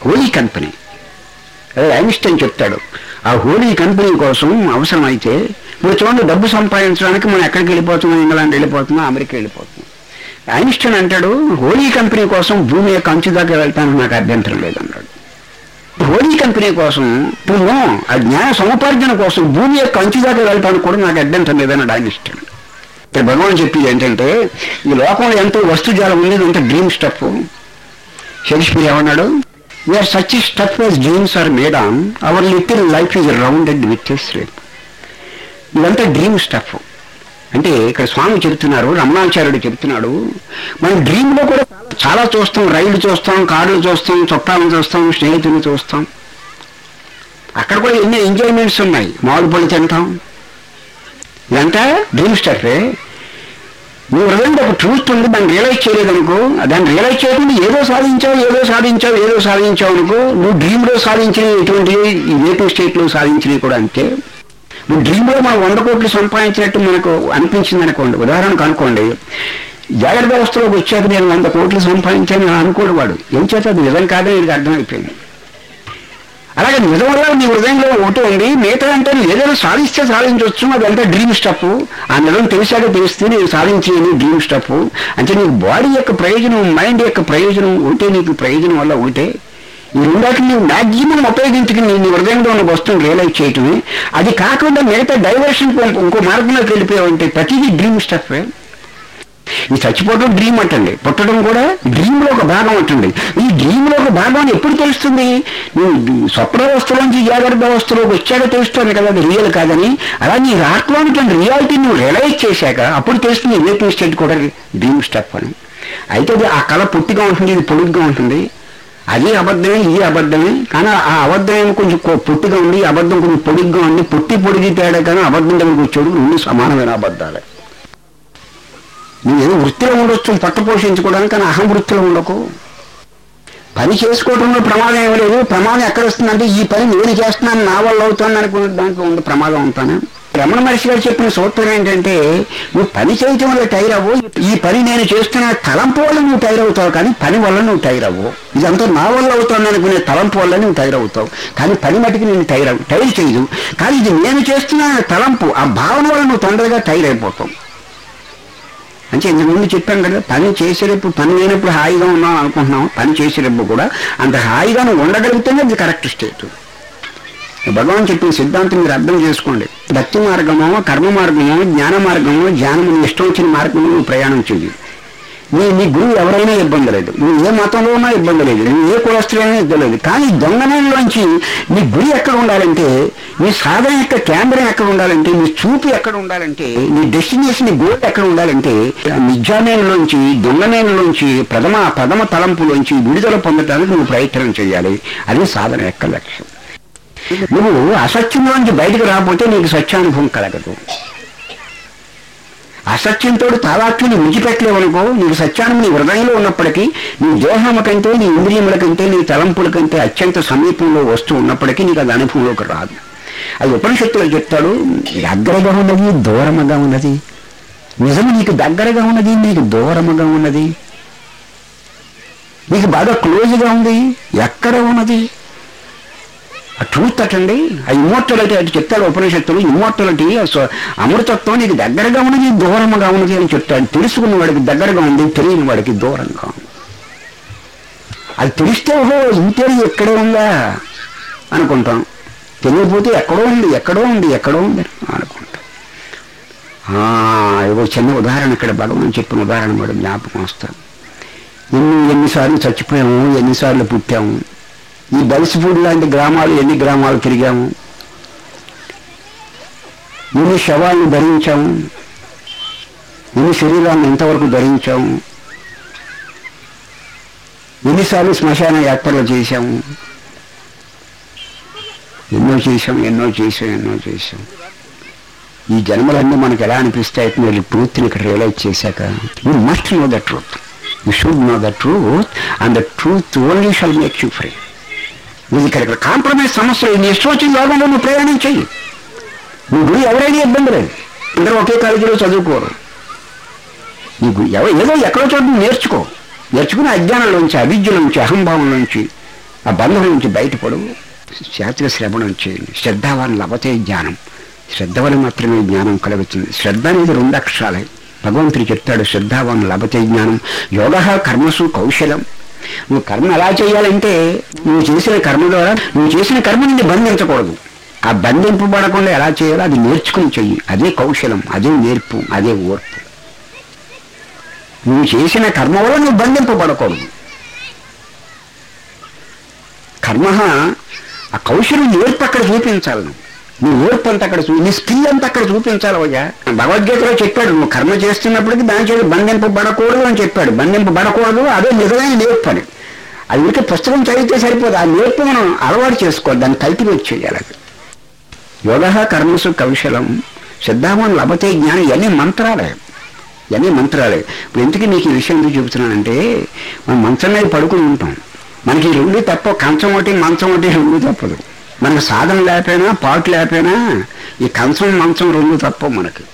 హోలీ కంపెనీ అదే ఐన్స్టైన్ చెప్తాడు ఆ హోలీ కంపెనీ కోసం అవసరమైతే ఇప్పుడు చూడండి డబ్బు సంపాదించడానికి మనం ఎక్కడికి వెళ్ళిపోతున్నాం ఇంగ్లాండ్ వెళ్ళిపోతున్నాం అమెరికా వెళ్ళిపోతున్నాం ఐన్స్టైన్ అంటాడు హోలీ కంపెనీ కోసం భూమి యొక్క అంచు దాకా వెళ్తానికి నాకు అభ్యంతరం లేదన్నాడు హోలీ కంపెనీ కోసం ఇప్పుడు ఆ జ్ఞాన సముపార్జన కోసం భూమి యొక్క అంచు దాకా వెళ్తానికి కూడా నాకు అభ్యంతరం లేదన్నాడు ఐన్స్టైన్ ఇక్కడ భగవాన్ చెప్పేది ఏంటంటే ఈ లోకంలో ఎంతో వస్తుజాలం ఉంది ఇదంతా డ్రీమ్ స్టఫ్ షేక్స్పియర్ ఏమన్నాడు we are such stuff as dreams are made on our little life is rounded with sleep ఇదంతా డ్రీమ్ స్టఫ్ అంటే ఇక్కడ స్వామి చెప్తున్నారు రమణాచార్యుడు చెప్తున్నాడు మనం డ్రీమ్ లో కూడా చాలా చూస్తాం రైళ్లు చూస్తాం కార్లు చూస్తాం చుట్టాలను చూస్తాం స్నేహితులు చూస్తాం అక్కడ కూడా ఎన్నో ఎంజాయ్మెంట్స్ ఉన్నాయి మామిడి పళ్ళు తింటాం ఇదంతా డ్రీమ్ స్టఫే నువ్వు హృదయంలో ఒక ట్రూత్ ఉంది దాన్ని రియలైజ్ చేయలేదనుకో దాన్ని రియలైజ్ చేయకుండా ఏదో సాధించావు ఏదో సాధించావు ఏదో సాధించావు అనుకో నువ్వు డ్రీమ్లో సాధించిన ఎటువంటి ఈ నేటివ్ స్టేట్లో సాధించినవి కూడా అంతే నువ్వు డ్రీమ్లో మనం వంద కోట్లు సంపాదించినట్టు మనకు అనిపించింది అనుకోండి ఉదాహరణకు అనుకోండి జాగ్రత్త వ్యవస్థలోకి వచ్చాక నేను వంద కోట్లు సంపాదించాను అని అనుకోడు వాడు ఏం చేత అది నిజం కాదని వీడికి అర్థమైపోయింది అలాగే నిజం వల్ల నీ హృదయంలో ఒకటి ఉంది మిగతా అంటే నువ్వు ఏదైనా సాధిస్తే సాధించవచ్చు అదంతా డ్రీమ్ స్టఫ్ ఆ నిజం తెలిసాక తెలిస్తే నేను సాధించేది డ్రీమ్ స్టఫ్ అంటే నీకు బాడీ యొక్క ప్రయోజనం మైండ్ యొక్క ప్రయోజనం ఉంటే నీకు ప్రయోజనం వల్ల ఉంటే ఈ రెండాటిని నువ్వు మ్యాక్సిమం ఉపయోగించుకుని నీ హృదయంలో ఉన్న వస్తువును రియలైజ్ చేయటమే అది కాకుండా మిగతా డైవర్షన్ ఇంకో మార్గంలోకి వెళ్ళిపోయావంటే ప్రతిదీ డ్రీమ్ స్టఫ్ ఈ చచ్చిపోవడం డ్రీమ్ అంటండి పుట్టడం కూడా డ్రీమ్ లో ఒక భాగం అంటండి ఈ డ్రీమ్ లో ఒక భాగం అని ఎప్పుడు తెలుస్తుంది నువ్వు స్వప్నావస్థలోంచి జాగ్రత్త అవస్థలోకి వచ్చాక తెలుస్తుంది కదా అది రియల్ కాదని అలా నీ రాట్లోని రియాలిటీ నువ్వు రియలైజ్ చేశాక అప్పుడు తెలుస్తుంది వేటింగ్ స్టేట్ కూడా డ్రీమ్ స్టెప్ అని అయితే అది ఆ కళ పొట్టిగా ఉంటుంది ఇది పొడుగ్గా ఉంటుంది అది అబద్ధమే ఇది అబద్ధమే కానీ ఆ అబద్ధం ఏమో కొంచెం కొ- పొట్టిగా ఉంది ఈ అబద్ధం కొంచెం పొడిగ్గా ఉంది పొట్టి పొడిగి తేడా కానీ అబద్ధం దగ్గరికి వచ్చాడు రెండు సమానమైన అబద్ధాలే నువ్వు ఏదో వృత్తిలో ఉండొచ్చు పట్ట పోషించుకోవడానికి కానీ అహం వృత్తిలో ఉండకు పని చేసుకోవడంలో ప్రమాదం ఏమీ లేదు ప్రమాదం ఎక్కడ వస్తుందంటే ఈ పని నేను చేస్తున్నాను నా వల్ల అవుతాను అనుకున్న దాంట్లో ఉంది ప్రమాదం ఉంటాను రమణ మహర్షి గారు చెప్పిన సూత్రం ఏంటంటే నువ్వు పని చేయటం వల్ల టైర్ అవ్వు ఈ పని నేను చేస్తున్న తలంపు వల్ల నువ్వు టైర్ అవుతావు కానీ పని వల్ల నువ్వు టైర్ అవ్వు ఇదంతా నా వల్ల అవుతాను అనుకునే తలంపు వల్ల నువ్వు టైర్ అవుతావు కానీ పని మటుకు నేను టైర్ అవ్వు టైర్ చేయదు కానీ ఇది నేను చేస్తున్న తలంపు ఆ భావన వల్ల నువ్వు తొందరగా టైర్ అయిపోతావు అంటే ఇంతకుముందు చెప్పాను కదా పని చేసేటప్పుడు పని లేనప్పుడు హాయిగా ఉన్నాం అనుకుంటున్నాం పని చేసేటప్పుడు కూడా అంత హాయిగా నువ్వు ఉండగలిగితేనే అది కరెక్ట్ స్టేట్ భగవాన్ చెప్పిన సిద్ధాంతం మీరు అర్థం చేసుకోండి భక్తి మార్గమో కర్మ మార్గమో జ్ఞాన మార్గమో జ్ఞానం నీ ఇష్టం వచ్చిన మార్గంలో నువ్వు ప్రయాణం చెయ్యి నీ నీ గురువు ఎవరైనా ఇబ్బంది లేదు నువ్వు ఏ మతంలో ఉన్నా ఇబ్బంది లేదు నువ్వు ఏ కులస్తులైనా ఇబ్బంది లేదు కానీ దొంగనంలోంచి నీ గురి ఎక్కడ ఉండాలంటే నీ సాధన యొక్క కేంద్రం ఎక్కడ ఉండాలంటే నీ చూపు ఎక్కడ ఉండాలంటే నీ డెస్టినేషన్ నీ గోల్ ఎక్కడ ఉండాలంటే నిజానేలోంచి దొంగనేలోంచి ప్రథమ ప్రథమ తలంపులోంచి విడుదల పొందడానికి నువ్వు ప్రయత్నం చేయాలి అది సాధన యొక్క లక్ష్యం నువ్వు అసత్యంలోంచి బయటకు రాకపోతే నీకు సత్యానుభవం కలగదు అసత్యంతో తాదాత్మ్యం విడిచిపెట్టలేవనుకో నీకు సత్యానం నీ హృదయంలో ఉన్నప్పటికీ నీ దేహం కంటే నీ ఇంద్రియముల కంటే నీ తలంపుల కంటే అత్యంత సమీపంలో వస్తూ ఉన్నప్పటికీ నీకు అది అనుభవంలోకి రాదు అది ఉపనిషత్తులో చెప్తాడు దగ్గరగా ఉన్నది దూరముగా ఉన్నది నిజము నీకు దగ్గరగా ఉన్నది నీకు దూరముగా ఉన్నది నీకు బాగా క్లోజ్గా ఉంది ఎక్కడ ఉన్నది ఆ ట్రూత్ అటండి ఆ ఇమ్మోర్టలిటీ అటు చెప్తాడు ఉపనిషత్తులు ఇమ్మోర్టలిటీ అమృతత్వం నీకు దగ్గరగా ఉన్నది దూరంగా ఉన్నది అని చెప్తాడు తెలుసుకున్న వాడికి దగ్గరగా ఉంది తెలియని వాడికి దూరంగా ఉంది అది తెలిస్తే ఓహో ఇంతేది ఎక్కడే ఉందా అనుకుంటాం తెలియకపోతే ఎక్కడో ఉంది ఎక్కడో ఉంది ఎక్కడో ఉంది అనుకుంటాం ఆ, ఇదిగో చిన్న ఉదాహరణ ఇక్కడ భగవాన్ చెప్పిన ఉదాహరణ కూడా జ్ఞాపకం వస్తాం ఎన్ని ఎన్నిసార్లు చచ్చిపోయాము ఎన్నిసార్లు పుట్టాము ఈ బలిసిపూడి లాంటి గ్రామాలు ఎన్ని గ్రామాలు తిరిగాము ఎన్ని శవాలను ధరించాము ఎన్ని శరీరాలను ఎంతవరకు ధరించాము ఎన్నిసార్లు శ్మశాన యాత్రలు చేశాము ఎన్నో చేశాం ఎన్నో చేశాం ఎన్నో చేశాం ఈ జన్మలన్నీ మనకు ఎలా అనిపిస్తాయి మీరు ట్రూత్ని ఇక్కడ రియలైజ్ చేశాక you must know the truth you should know the truth and the truth only shall make you free నువ్వు ఇక్కడ ఇక్కడ కాంప్రమైజ్ సమస్యలు నీ ఇష్టం వచ్చిన లోకంలో నువ్వు ప్రయాణం చెయ్యి నువ్వు గురి ఎవరైనా ఇబ్బంది లేదు అందరూ ఒకే కాలేజీలో చదువుకోరు నీకు ఎవ ఏదో ఎక్కడో చోట నువ్వు నేర్చుకో నేర్చుకుని అజ్ఞానంలోంచి అవిద్యలోంచి అహంభావం నుంచి ఆ బంధం నుంచి బయటపడు శాస్త్ర శ్రవణం చేయండి శ్రద్ధావాన్ లభతే జ్ఞానం శ్రద్ధ వల్ల మాత్రమే జ్ఞానం కలుగుతుంది శ్రద్ధ అనేది రెండు అక్షరాలే భగవంతుడు చెప్తాడు శ్రద్ధావాన్ లభతే జ్ఞానం యోగ కర్మసు కౌశలం నువ్వు కర్మ ఎలా చేయాలంటే నువ్వు చేసిన కర్మ ద్వారా నువ్వు చేసిన కర్మ నుండి బంధించకూడదు ఆ బంధింపబడకుండా ఎలా చేయాలో అది నేర్చుకుని చెయ్యి అదే కౌశలం అదే నేర్పు అదే ఓర్పు నువ్వు చేసిన కర్మ వల్ల నువ్వు బంధింపబడకూడదు కర్మ ఆ కౌశలం నేర్పు అక్కడ చూపించాలి నువ్వు నీ ఓర్పు అంతా అక్కడ చూ నీ స్కిల్ అంతా అక్కడ చూపించాలి అయ్యా భగవద్గీతలో చెప్పాడు నువ్వు కర్మ చేస్తున్నప్పటికీ దాని చేతి బంధింపబడకూడదు అని చెప్పాడు బంధింపబడకూడదు అదే నిజమైన నేర్పు అని అది ఉంటే పుస్తకం చదివితే సరిపోదు ఆ నేర్పు మనం అలవాటు చేసుకోవాలి దాన్ని కల్టివేట్ చేయాలి అది యోగ కర్మసు కౌశలం సిద్ధామని లభతే జ్ఞానం ఇవన్నీ మంత్రాలే ఇవన్నీ మంత్రాలే ఇప్పుడు ఎందుకు నీకు ఈ విషయం ఎందుకు చెబుతున్నానంటే మనం మంచం మీద పడుకుని ఉంటాం మనకి ఈ రెండు తప్ప కంచం ఒకటి మంచం ఒకటి రెండు తప్పదు మనకు సాధన లేకపోయినా పాటు లేకపోయినా ఈ కంచం మంచం రెండు తప్ప మనకి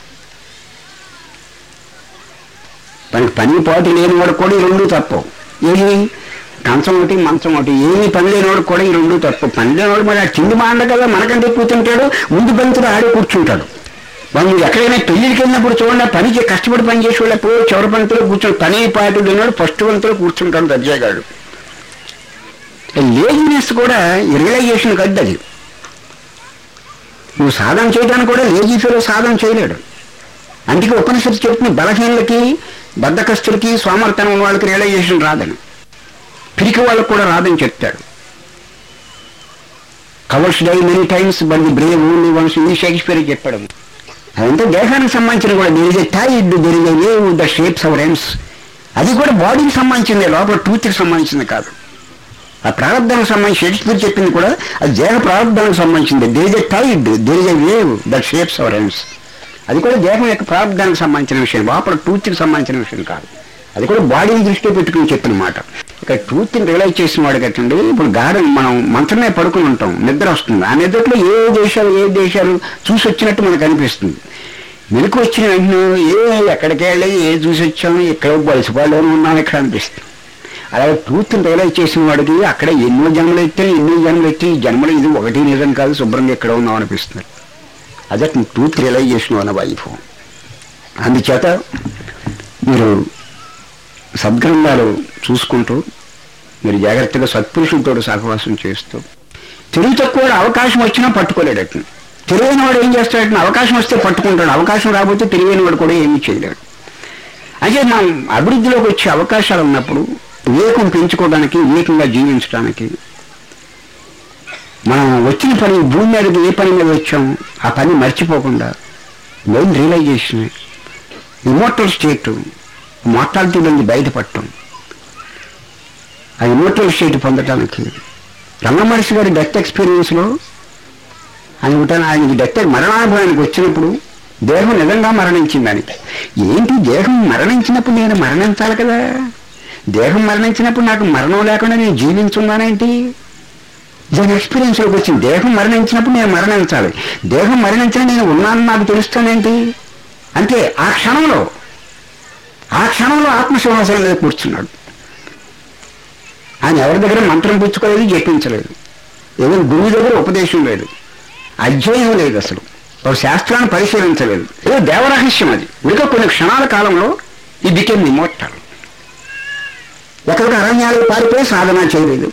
మనకి పని పాటు లేనివాడు కూడా ఈ రెండు తప్పవు ఏది కంచం ఒకటి మంచం ఒకటి ఏమి పని లేనివాడు కూడా ఈ రెండు తప్పు పని లేనివాడు మరి ఆ కింది మాండ కదా మనకంటే కూర్చుంటాడు ముందు బంతులు ఆడే కూర్చుంటాడు వాళ్ళు ఎక్కడైనా పెళ్లికి వెళ్ళినప్పుడు చూడండి ఆ పనికి కష్టపడి పని చేసేవాళ్ళు ఎప్పుడు చివరి పంతులో కూర్చొని పని పాటు లేనివాడు ఫస్ట్ పంతులో కూర్చుంటాడు దర్జాగాడు లేజినెస్ కూడా రియలైజేషన్ కద్దు అది నువ్వు సాధన చేయడానికి కూడా లేజీ ఫీలో సాధన చేయలేడు అందుకే ఉపనిషత్తు చెప్తుంది బలహీనలకి బద్ధకస్తులకి సోమర్థనం ఉన్న వాళ్ళకి రియలైజేషన్ రాదని పిరికి వాళ్ళకు కూడా రాదని చెప్తాడు cowards die many times but the brave only once ఇది షేక్స్పియర్ చెప్పాడు అదంతా దేహానికి సంబంధించిన కూడా there is a tide there is a wave the shapes our ends అది కూడా బాడీకి సంబంధించింది లోపల టూత్కి సంబంధించింది కాదు ఆ ప్రారంభానికి సంబంధించి షేక్స్పియర్ చెప్పింది కూడా అది దేహ ప్రారంభానికి సంబంధించింది there is a tide there is a wave that shapes our ends అది కూడా దేహం యొక్క ప్రారంభానికి సంబంధించిన విషయం లోపల టూత్కి సంబంధించిన విషయం కాదు అది కూడా బాడీని దృష్టిలో పెట్టుకుని చెప్పిన మాట ఇక్కడ ట్రూత్ని రియలైజ్ చేసిన వాడు కట్టండి ఇప్పుడు గాఢం మనం మంచమే పడుకుని ఉంటాం నిద్ర వస్తుంది ఆ నిద్రలో ఏ దేశాలు ఏ దేశాలు చూసి వచ్చినట్టు మనకు అనిపిస్తుంది మెలకు వచ్చిన వెంటనే ఏ ఎక్కడికి వెళ్ళి ఏ చూసి వచ్చాము ఇక్కడ బలిసిపాడులోనే ఉన్నాం ఇక్కడ అనిపిస్తుంది అలాగే ట్రూత్ని రియలైజ్ చేసిన వాడికి అక్కడ ఎన్నో జన్మలు ఎత్తే ఎన్నో జన్మలు ఎత్తే ఈ జన్మలు ఇది ఒకటి నిజం కాదు శుభ్రంగా ఎక్కడ ఉన్నాం అనిపిస్తుంది అదే ట్రూత్ రియలైజేషన్ అన్న వైఫ్ అందుచేత మీరు సద్గ్రంథాలు చూసుకుంటూ మీరు జాగ్రత్తగా సత్పురుషులతో సహవాసం చేస్తూ తెలివి తక్కువ అవకాశం వచ్చినా పట్టుకోలేడట తెలివైన వాడు ఏం చేస్తాడంటే అవకాశం వస్తే పట్టుకుంటాడు అవకాశం రాకపోతే తెలివైన వాడు కూడా ఏమీ చేయలేడు అయితే మనం అభివృద్ధిలోకి వచ్చే అవకాశాలు ఉన్నప్పుడు వివేకం పెంచుకోవడానికి వివేకంగా జీవించడానికి మనం వచ్చిన పని భూమి మీదకి ఏ పని మీద వచ్చాము ఆ పని మర్చిపోకుండా main realisation immortal state mortality నుండి బయటపడటం ఆ ఇమోటల్ స్టేట్ పొందటానికి రంగమహర్షి గారి డెత్ ఎక్స్పీరియన్స్లో ఆయన ఉంటాను ఆయన డెత్ మరణానుభవానికి వచ్చినప్పుడు దేహం నిజంగా మరణించిందని ఏంటి దేహం మరణించినప్పుడు నేను మరణించాలి కదా దేహం మరణించినప్పుడు నాకు మరణం లేకుండా నేను జీవించున్నానేంటి దాని ఎక్స్పీరియన్స్లోకి వచ్చింది దేహం మరణించినప్పుడు నేను మరణించాలి దేహం మరణించిన నేను ఉన్నాను నాకు తెలుస్తానేంటి అంటే ఆ క్షణంలో ఆ క్షణంలో ఆత్మసింహాసనం మీద కూర్చున్నాడు ఆయన ఎవరి దగ్గర మంత్రం పుచ్చుకోలేదు జపించలేదు ఏదో గురువు దగ్గర ఉపదేశం లేదు అధ్యయనం లేదు అసలు ఒక శాస్త్రాన్ని పరిశీలించలేదు ఏదో దేవరహస్యం అది ఇంకా కొన్ని క్షణాల కాలంలో ఈ బికెమ్ ఇమోర్టల్ ఎక్కడికి అరణ్యాలకు పారిపోయి సాధన చేయలేదు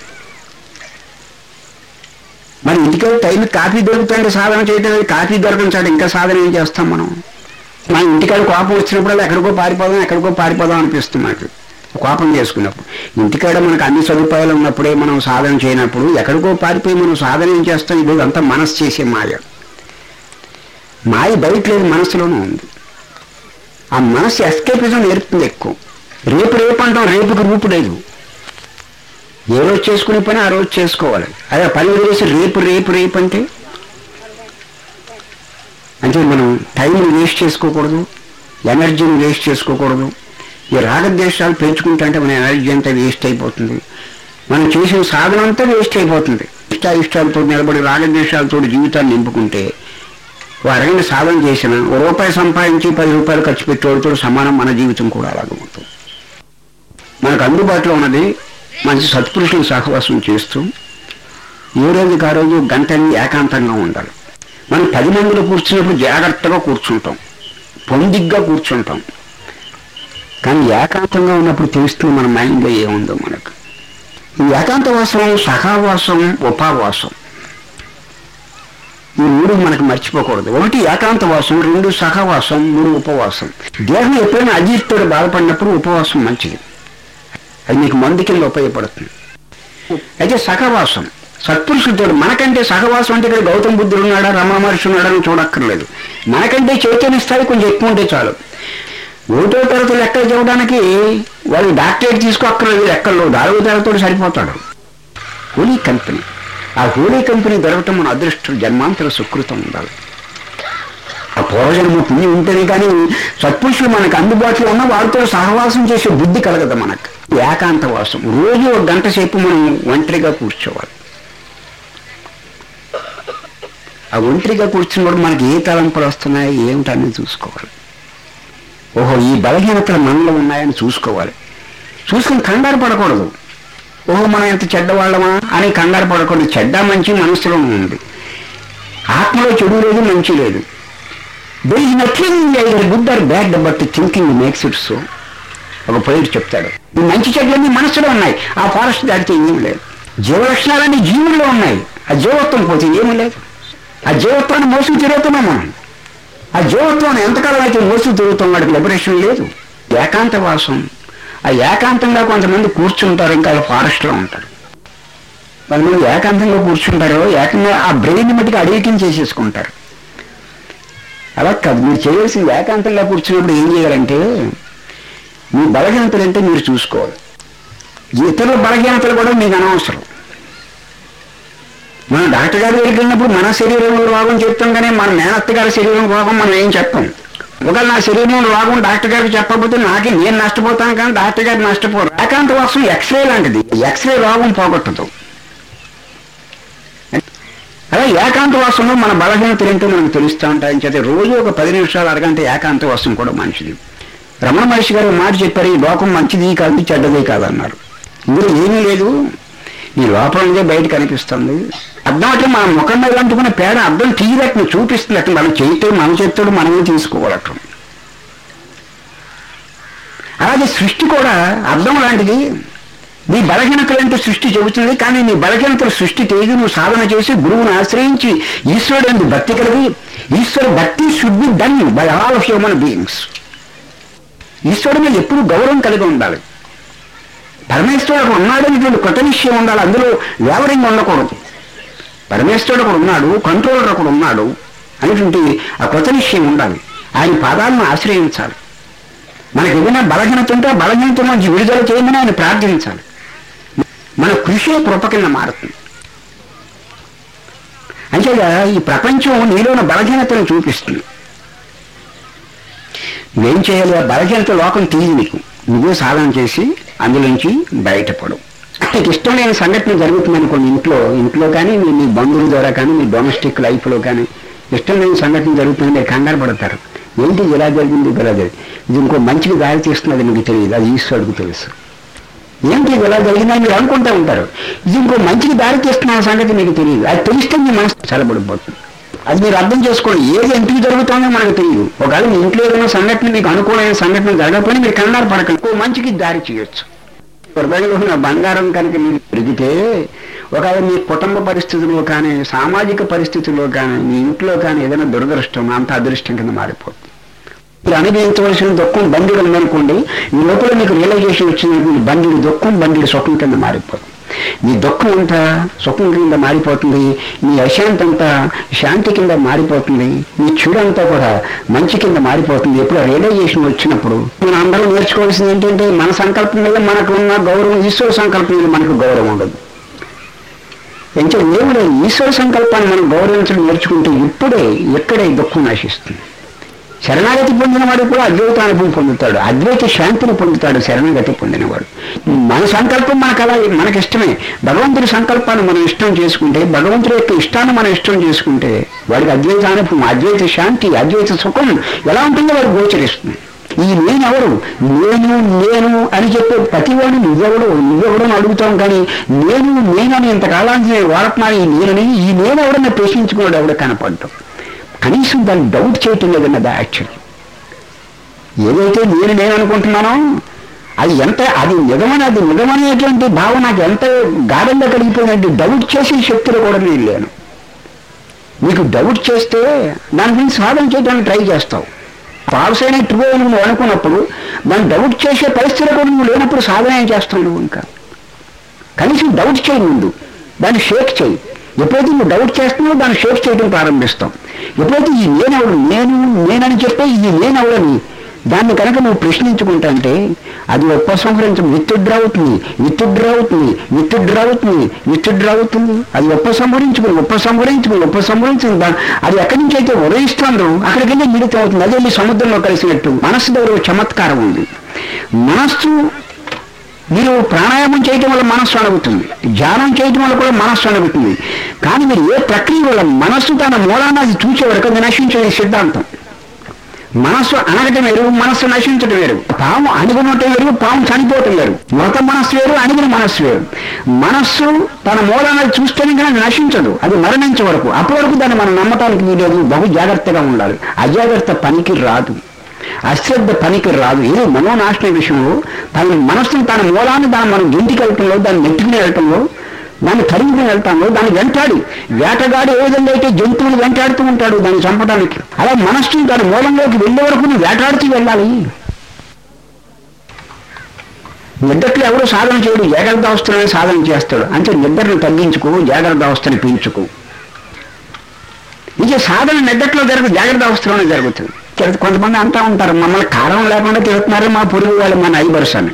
మరి ఇంటికి టైం కాఫీ దొరుకుతుంటే సాధన చేయడం లేదు కాఫీ దొరకని ఇంకా సాధన ఏం చేస్తాం మనం మన ఇంటికాడ కోపం వచ్చినప్పుడు ఎక్కడికో పారిపోదాం ఎక్కడికో పారిపోదాం అనిపిస్తుంది మనకు కోపం చేసుకున్నప్పుడు ఇంటికాడ మనకు అన్ని సదుపాయాలు ఉన్నప్పుడే మనం సాధన చేయనప్పుడు ఎక్కడికో పారిపోయి మనం సాధన ఏం చేస్తాం ఇది అంతా మనసు చేసే మాయ మాయ బయట లేదు మనసులోనే ఉంది ఆ మనసు ఎస్కేపిజం నేర్పుతుంది ఎక్కువ రేపు రేపు అంటాం రేపుకి రూపు లేదు ఏ రోజు చేసుకునే పని ఆ రోజు చేసుకోవాలి అదే పని వదిలేసి రేపు రేపు రేపు అంటే అంటే మనం టైంని వేస్ట్ చేసుకోకూడదు ఎనర్జీని వేస్ట్ చేసుకోకూడదు ఈ రాగద్వేషాలు పెంచుకుంటే అంటే మన ఎనర్జీ అంతా వేస్ట్ అయిపోతుంది మనం చేసిన సాధన అంతా వేస్ట్ అయిపోతుంది ఇష్ట ఇష్టాలతో నిలబడి రాగద్వేషాలతో జీవితాన్ని నింపుకుంటే ఓ అరగంట సాధన చేసిన ఓ రూపాయి సంపాదించి పది రూపాయలు ఖర్చు పెట్టేవాడితో సమానం మన జీవితం కూడా అలాగే ఉంటుంది మనకు అందుబాటులో ఉన్నది మంచి సత్పురుషులు సహవాసం చేస్తూ ఏ రోజుకి ఆ రోజు గంట ఏకాంతంగా ఉండాలి మనం పది మందిలో కూర్చున్నప్పుడు జాగ్రత్తగా కూర్చుంటాం పొందిగ్గా కూర్చుంటాం కానీ ఏకాంతంగా ఉన్నప్పుడు తెలుస్తుంది మన మైండ్లో ఏముందో మనకు ఈ ఏకాంతవాసం సహావాసం ఉపావాసం ఈ మూడు మనకు మర్చిపోకూడదు ఒకటి ఏకాంతవాసం రెండు సహవాసం మూడు ఉపవాసం దేహం ఎప్పుడైనా అజీర్తితో బాధపడినప్పుడు ఉపవాసం మంచిది అది మీకు మందు కింద ఉపయోగపడుతుంది అయితే సహవాసం సత్పురుషులతో మనకంటే సహవాసం అంటే ఇక్కడ గౌతమ బుద్ధుడు ఉన్నాడా రమణ మహర్షి ఉన్నాడా అని చూడక్కర్లేదు మనకంటే చైతన్య స్థాయి కొంచెం ఎక్కువ ఉంటే చాలు ఒకటో తరగతి లెక్కలు చెప్పడానికి వాళ్ళు డాక్టరేట్ తీసుకోక్కర్లేదు లెక్కల్లో నాలుగో తరగతితో సరిపోతాడు హోలీ కంపెనీ ఆ హోలీ కంపెనీ దొరకటం మన అదృష్టం జన్మాంతర సుకృతం ఉండాలి ఆ పూర్వజన్మ పుణ్యం ఉంటేనే కానీ సత్పురుషులు మనకు అందుబాటులో ఉన్న వాళ్ళతో సహవాసం చేసే బుద్ధి కలగదు మనకు ఏకాంతవాసం రోజు ఒక గంట సేపు మనం ఒంటరిగా కూర్చోవాలి ఆ ఒంటరిగా కూర్చున్నప్పుడు మనకి ఏ తలంపులు వస్తున్నాయి ఏమిటనేది చూసుకోవాలి ఓహో ఈ బలహీనతలు మనలో ఉన్నాయని చూసుకోవాలి చూసుకుని కంగారు పడకూడదు ఓహో మనం ఎంత చెడ్డవాళ్ళమా అని కంగారు పడకూడదు చెడ్డ మంచి మనసులో ఉంది ఆత్మలో చెడు లేదు మంచి లేదు there is nothing either good or bad but thinking makes it so ఒక పోయిట్ చెప్తాడు ఈ మంచి చెట్లన్నీ మనసులో ఉన్నాయి ఆ ఫారెస్ట్ దాటితే ఏమీ లేదు జీవలక్షణాలన్నీ జీవుల్లో ఉన్నాయి ఆ జీవత్వం పోతే ఏమీ లేదు ఆ జీవత్వాన్ని మోసం తిరుగుతున్నాం మనం ఆ జీవత్వాన్ని ఎంతకాలం అయితే మోసం తిరుగుతాం వాడికి లిబరేషన్ లేదు ఏకాంతవాసం ఆ ఏకాంతంగా కొంతమంది కూర్చుంటారు ఇంకా ఫారెస్ట్లో ఉంటారు కొంతమంది ఏకాంతంగా కూర్చుంటారు ఏకంగా ఆ బ్రెయిన్ మట్టికి అడిగిటింగ్ చేసేసుకుంటారు అలా కాదు మీరు చేయాల్సింది ఏకాంతంగా కూర్చున్నప్పుడు ఏం చేయాలంటే మీ బలహీనతలు అంటే మీరు చూసుకోవాలి ఇతరుల బలహీనతలు కూడా మీకు అనవసరం మనం డాక్టర్ గారి దగ్గరికి వెళ్ళినప్పుడు మన శరీరంలో రోగం చెప్తాం కానీ మన మేనత్త గారి శరీరం రోగం మనం ఏం చెప్పం ఒకవేళ నా శరీరంలో రోగం డాక్టర్ గారికి చెప్పకపోతే నాకే నేను నష్టపోతాను కానీ డాక్టర్ గారు నష్టపోరు ఏకాంత వాసం ఎక్స్రే లాంటిది ఎక్స్రే రోగం పోగొట్టదు అలా ఏకాంత వాసంలో మన బలహీనతలు ఏంటో మనకు తెలుస్తూ ఉంటాయని చేత రోజు ఒక పది నిమిషాలు అరగంట ఏకాంత వాసం కూడా మంచిది రమణ మహర్షి గారు ఒక మాట చెప్పారు ఈ లోకం మంచిది కాదు చెడ్డది కాదన్నారు ఇందులో ఏమీ లేదు ఈ లోపల నుండే బయట కనిపిస్తుంది అర్థం అంటే మన ముఖం మీద అంటుకున్న పేడ అర్థం తీయలేక చూపిస్తుంది అట్లా మనం చేయితే మన చేతుడు మనమే తీసుకోవాలట అలాగే సృష్టి కూడా అర్థం లాంటిది నీ బలహీనతలంటే సృష్టి చెబుతుంది కానీ నీ బలహీనతల సృష్టి తెలియదు నువ్వు సాధన చేసి గురువుని ఆశ్రయించి ఈశ్వరుడు ఎందుకు భక్తి కలిగి ఈశ్వర భక్తి should be done by all human beings ఈశ్వరుడు మీద ఎప్పుడు గౌరవం కలిగి ఉండాలి పరమేశ్వరుడు ఉన్నాడనేటువంటి కొత్త విషయం ఉండాలి అందులో వేవరింగ్ ఉండకూడదు పరమేశ్వరుడు ఒకడు ఉన్నాడు కంట్రోలర్ ఒకడు ఉన్నాడు అనేటువంటి ఆ కొత్త విషయం ఉండాలి ఆయన పాదాలను ఆశ్రయించాలి మనకి ఏదైనా బలహీనత ఉంటే ఆ బలహీనత నుంచి విడుదల చేయమని ఆయన ప్రార్థించాలి మన కృషి కృప కింద మారుతుంది అంతేగా ఈ ప్రపంచం నీలోని బలహీనతను చూపిస్తుంది నువ్వేం చేయాలి ఆ బలహీనత లోకం తీయదు నీకు నువ్వే సాధన చేసి అందులోంచి బయటపడు నీకు ఇష్టం లేని సంఘటన జరుగుతుంది అనుకోండి ఇంట్లో ఇంట్లో కానీ మీ మీ బంధువుల ద్వారా కానీ మీ డొమెస్టిక్ లైఫ్లో కానీ ఇష్టం లేని సంఘటన జరుగుతుంది మీరు కంగారు పడతారు ఏంటి ఇది ఇలా జరిగింది ఇది ఇలా జరిగింది ఇది ఇంకో మంచికి దారి తీస్తున్నది మీకు తెలియదు అది ఈశ్వరుడికి తెలుసు ఏంటి ఇది ఇలా జరిగిందని మీరు అనుకుంటూ ఉంటారు ఇది ఇంకో మంచికి దారి తీస్తున్న సంగతి మీకు తెలియదు అది తెలిస్తే మీ మనసు చల్లబడిపోతుంది అది మీరు అర్థం చేసుకోండి ఏది ఎందుకు జరుగుతుందో మనకు తెలియదు ఒకవేళ మీ ఇంట్లో ఏదైనా సంఘటన మీకు అనుకూలమైన సంఘటన జరగకపోయినా మీరు కంగారు పడకండి ఇంకో మంచికి దారి చేయొచ్చు హృదయంలో ఉన్న బంగారం కనుక మీరు పెరిగితే ఒకవేళ మీ కుటుంబ పరిస్థితుల్లో కానీ సామాజిక పరిస్థితుల్లో కానీ మీ ఇంట్లో కానీ ఏదైనా దురదృష్టం అంత అదృష్టం కింద మారిపోతుంది మీరు అనుభవించవలసిన దుఃఖం బండిడు ఉందనుకోండి ఈ లోపల మీకు రియలైజేషన్ వచ్చినటువంటి బండిడు దుఃఖం బండిడు సుఖం కింద మారిపోతుంది మీ దుఃఖం అంతా సుఖం కింద మారిపోతుంది మీ అశాంతి అంతా శాంతి కింద మారిపోతుంది మీ చెడు అంతా కూడా మంచి కింద మారిపోతుంది ఎప్పుడు రియలైజేషన్ వచ్చినప్పుడు మనం అందరం నేర్చుకోవాల్సింది ఏంటంటే మన సంకల్పం మీద మనకు ఉన్న గౌరవం ఈశ్వర సంకల్పం మీద మనకు గౌరవం ఉండదు ఎంతో ఏమిడే ఈశ్వర సంకల్పాన్ని మనం గౌరవించడం నేర్చుకుంటే ఇప్పుడే ఎక్కడే దుఃఖం నశిస్తుంది శరణాగతి పొందినవాడు కూడా అద్వైత అనుభవం పొందుతాడు అద్వైత శాంతిని పొందుతాడు శరణాగతి పొందినవాడు మన సంకల్పం మనకు అలా మనకి ఇష్టమే భగవంతుడి సంకల్పాన్ని మనం ఇష్టం చేసుకుంటే భగవంతుడి యొక్క ఇష్టాన్ని మనం ఇష్టం చేసుకుంటే వాడికి అద్వైత అనుభవం అద్వైత శాంతి అద్వైత సుఖం ఎలా ఉంటుందో వాడికి గోచరిస్తుంది ఈ నేనెవరు నేను నేను అని చెప్పే ప్రతివాడు నువ్వెవడు నువ్వెవడు అని అడుగుతాం కానీ నేను నేనని ఇంతకాలానికి నేను వాడుతున్నాను ఈ నేనని ఈ నేనెవడని ప్రశ్నించుకున్నాడు ఎవడ కనపడ్డం కనీసం దాన్ని డౌట్ చేయటం లేదన్నది యాక్చువల్ ఏదైతే నేను నేను అనుకుంటున్నానో అది ఎంత అది నిజమని అది నిజమనేటువంటి భావం నాకు ఎంత గాఢంగా కలిగిపోయిందంటే డౌట్ చేసే శక్తులు కూడా నేను లేను నీకు డౌట్ చేస్తే దాని గురించి సాధన చేయడానికి ట్రై చేస్తావు ఫాల్స్ అయిన ట్రూ అని నువ్వు అనుకున్నప్పుడు దాన్ని డౌట్ చేసే పరిస్థితులు కూడా నువ్వు లేనప్పుడు సాధన ఏం చేస్తావు నువ్వు ఇంకా కనీసం డౌట్ చేయి ముందు దాన్ని షేక్ చేయి ఎప్పుడైతే నువ్వు డౌట్ చేస్తున్నావో దాన్ని షేక్ చేయడం ప్రారంభిస్తాం ఎప్పుడైతే ఈ నేనెవడు నేను నేనని చెప్పే ఈ నేనెవడని దాన్ని కనుక నువ్వు ప్రశ్నించుకుంటా అంటే అది ఉపసంహరించ విత్తుడ్రా అవుతుంది విత్తుడ్రా అవుతుంది విత్తుడ్రా అవుతుంది విత్తుడ్రా అవుతుంది అది ఉపసంహరించుకుని ఉపసంహరించుకుని ఉపసంహరించుకుని దా- అది ఎక్కడి నుంచి అయితే ఉదయిస్తుందో అక్కడికి వెళ్ళి మిడితం అవుతుంది అదే వెళ్ళి సముద్రంలో కలిసినట్టు మనస్సు దగ్గర ఒక చమత్కారం ఉంది మనస్సు మీరు ప్రాణాయామం చేయటం వల్ల మనస్సు అణగుతుంది ధ్యానం చేయటం వల్ల కూడా మనస్సు అణగుతుంది కానీ మీరు ఏ ప్రక్రియ వల్ల మనస్సు తన మూలాన్ని అది చూసే వరకు అది నశించే సిద్ధాంతం మనస్సు అనగటం వేరు మనస్సు నశించడం వేరు పాము అణుగునటం వేరు పాము చనిపోవటం వేరు మృత మనస్సు వేరు అణిగిన మనస్సు వేరు మనస్సు తన మూలాన్ని అది చూస్తేనే కానీ అది నశించదు అది మరణించే వరకు అప్పటి వరకు దాన్ని మనం నమ్మటానికి వీలేదు బహు జాగ్రత్తగా ఉండాలి అజాగ్రత్త పనికి రాదు అశ్రద్ధ పనికి రాదు ఇది మనోనాశన విషయంలో తన మనస్సును తన మూలాన్ని దాన్ని మనం ఇంటికి వెళ్ళటంలో దాన్ని నెట్టుకుని వెళ్ళటంలో దాన్ని తరిగి వెళ్తాము దాన్ని వెంటాడి వేటగాడు ఏ విధంగా అయితే జంతువులు వెంటాడుతూ ఉంటాడు దాన్ని చంపడానికి అలా మనస్సు దాని మూలంలోకి వెళ్ళే వరకు నువ్వు వేటాడుతూ వెళ్ళాలి నిద్రలో ఎవరు సాధన చేయడు జాగ్రత్త అవస్థలనే సాధన చేస్తాడు అంటే నిద్రను తగ్గించుకో జాగ్రత్త అవస్థని పెంచుకో ఇది సాధన నిద్రలో జరగదు జాగ్రత్త అవస్థలోనే జరుగుతుంది చిలక- కొంతమంది అంటా ఉంటారు మమ్మల్ని కారం లేకుండా తిరుగుతున్నారు మా పొరుగు వాళ్ళు మన ఐబర్స్ అని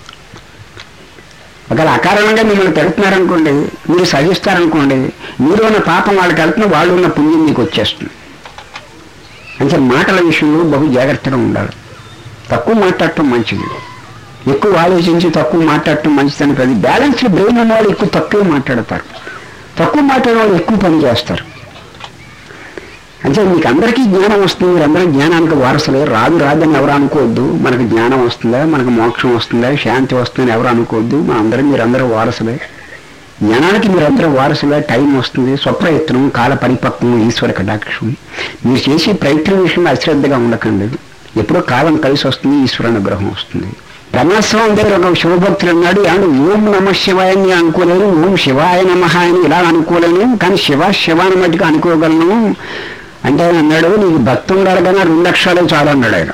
ఒకవేళ అకారణంగా మిమ్మల్ని తిడుతున్నారనుకోండి మీరు సహిస్తారనుకోండి మీరు ఉన్న పాపం వాళ్ళకి వెళ్తున్న వాళ్ళు ఉన్న పుణ్యం మీకు వచ్చేస్తుంది అంటే మాటల విషయంలో బహు జాగ్రత్తగా ఉండాలి తక్కువ మాట్లాడటం మంచిది ఎక్కువ ఆలోచించి తక్కువ మాట్లాడటం మంచిదని కాదు బ్యాలెన్స్డ్ బ్రెయిన్ ఉన్న వాళ్ళు ఎక్కువ తక్కువ మాట్లాడతారు తక్కువ మాట్లాడే వాళ్ళు ఎక్కువ పని చేస్తారు అంటే మీకు అందరికీ జ్ఞానం వస్తుంది మీరందరూ జ్ఞానానికి వారసులే రాదు రాదని ఎవరు అనుకోవద్దు మనకు జ్ఞానం వస్తుందా మనకు మోక్షం వస్తుందా శాంతి వస్తుందని ఎవరు అనుకోవద్దు మనందరం మీరందరూ వారసులే జ్ఞానానికి మీరందరూ వారసులే టైం వస్తుంది స్వప్రయత్నం కాల పరిపక్వం ఈశ్వర కటాక్షం మీరు చేసే ప్రయత్నం విషయంలో అశ్రద్ధగా ఉండకండి ఎప్పుడో కాలం కలిసి వస్తుంది ఈశ్వర అనుగ్రహం వస్తుంది బ్రహ్మస్వామి దగ్గర ఒక శివభక్తులు అన్నాడు ఏమంటే ఓం నమ శివాయ అని అనుకోలేను ఓం శివాయ నమ అని ఇలా అనుకోలేను కానీ శివ శివాని మట్టుకు అనుకోగలను అంటే ఆయన అన్నాడు నీకు భక్తి ఉండాలి కానీ ఆ రెండు అక్షరాలే చాలు అన్నాడు ఆయన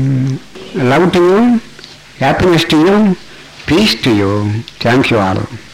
love to you happiness to you peace to you thank you all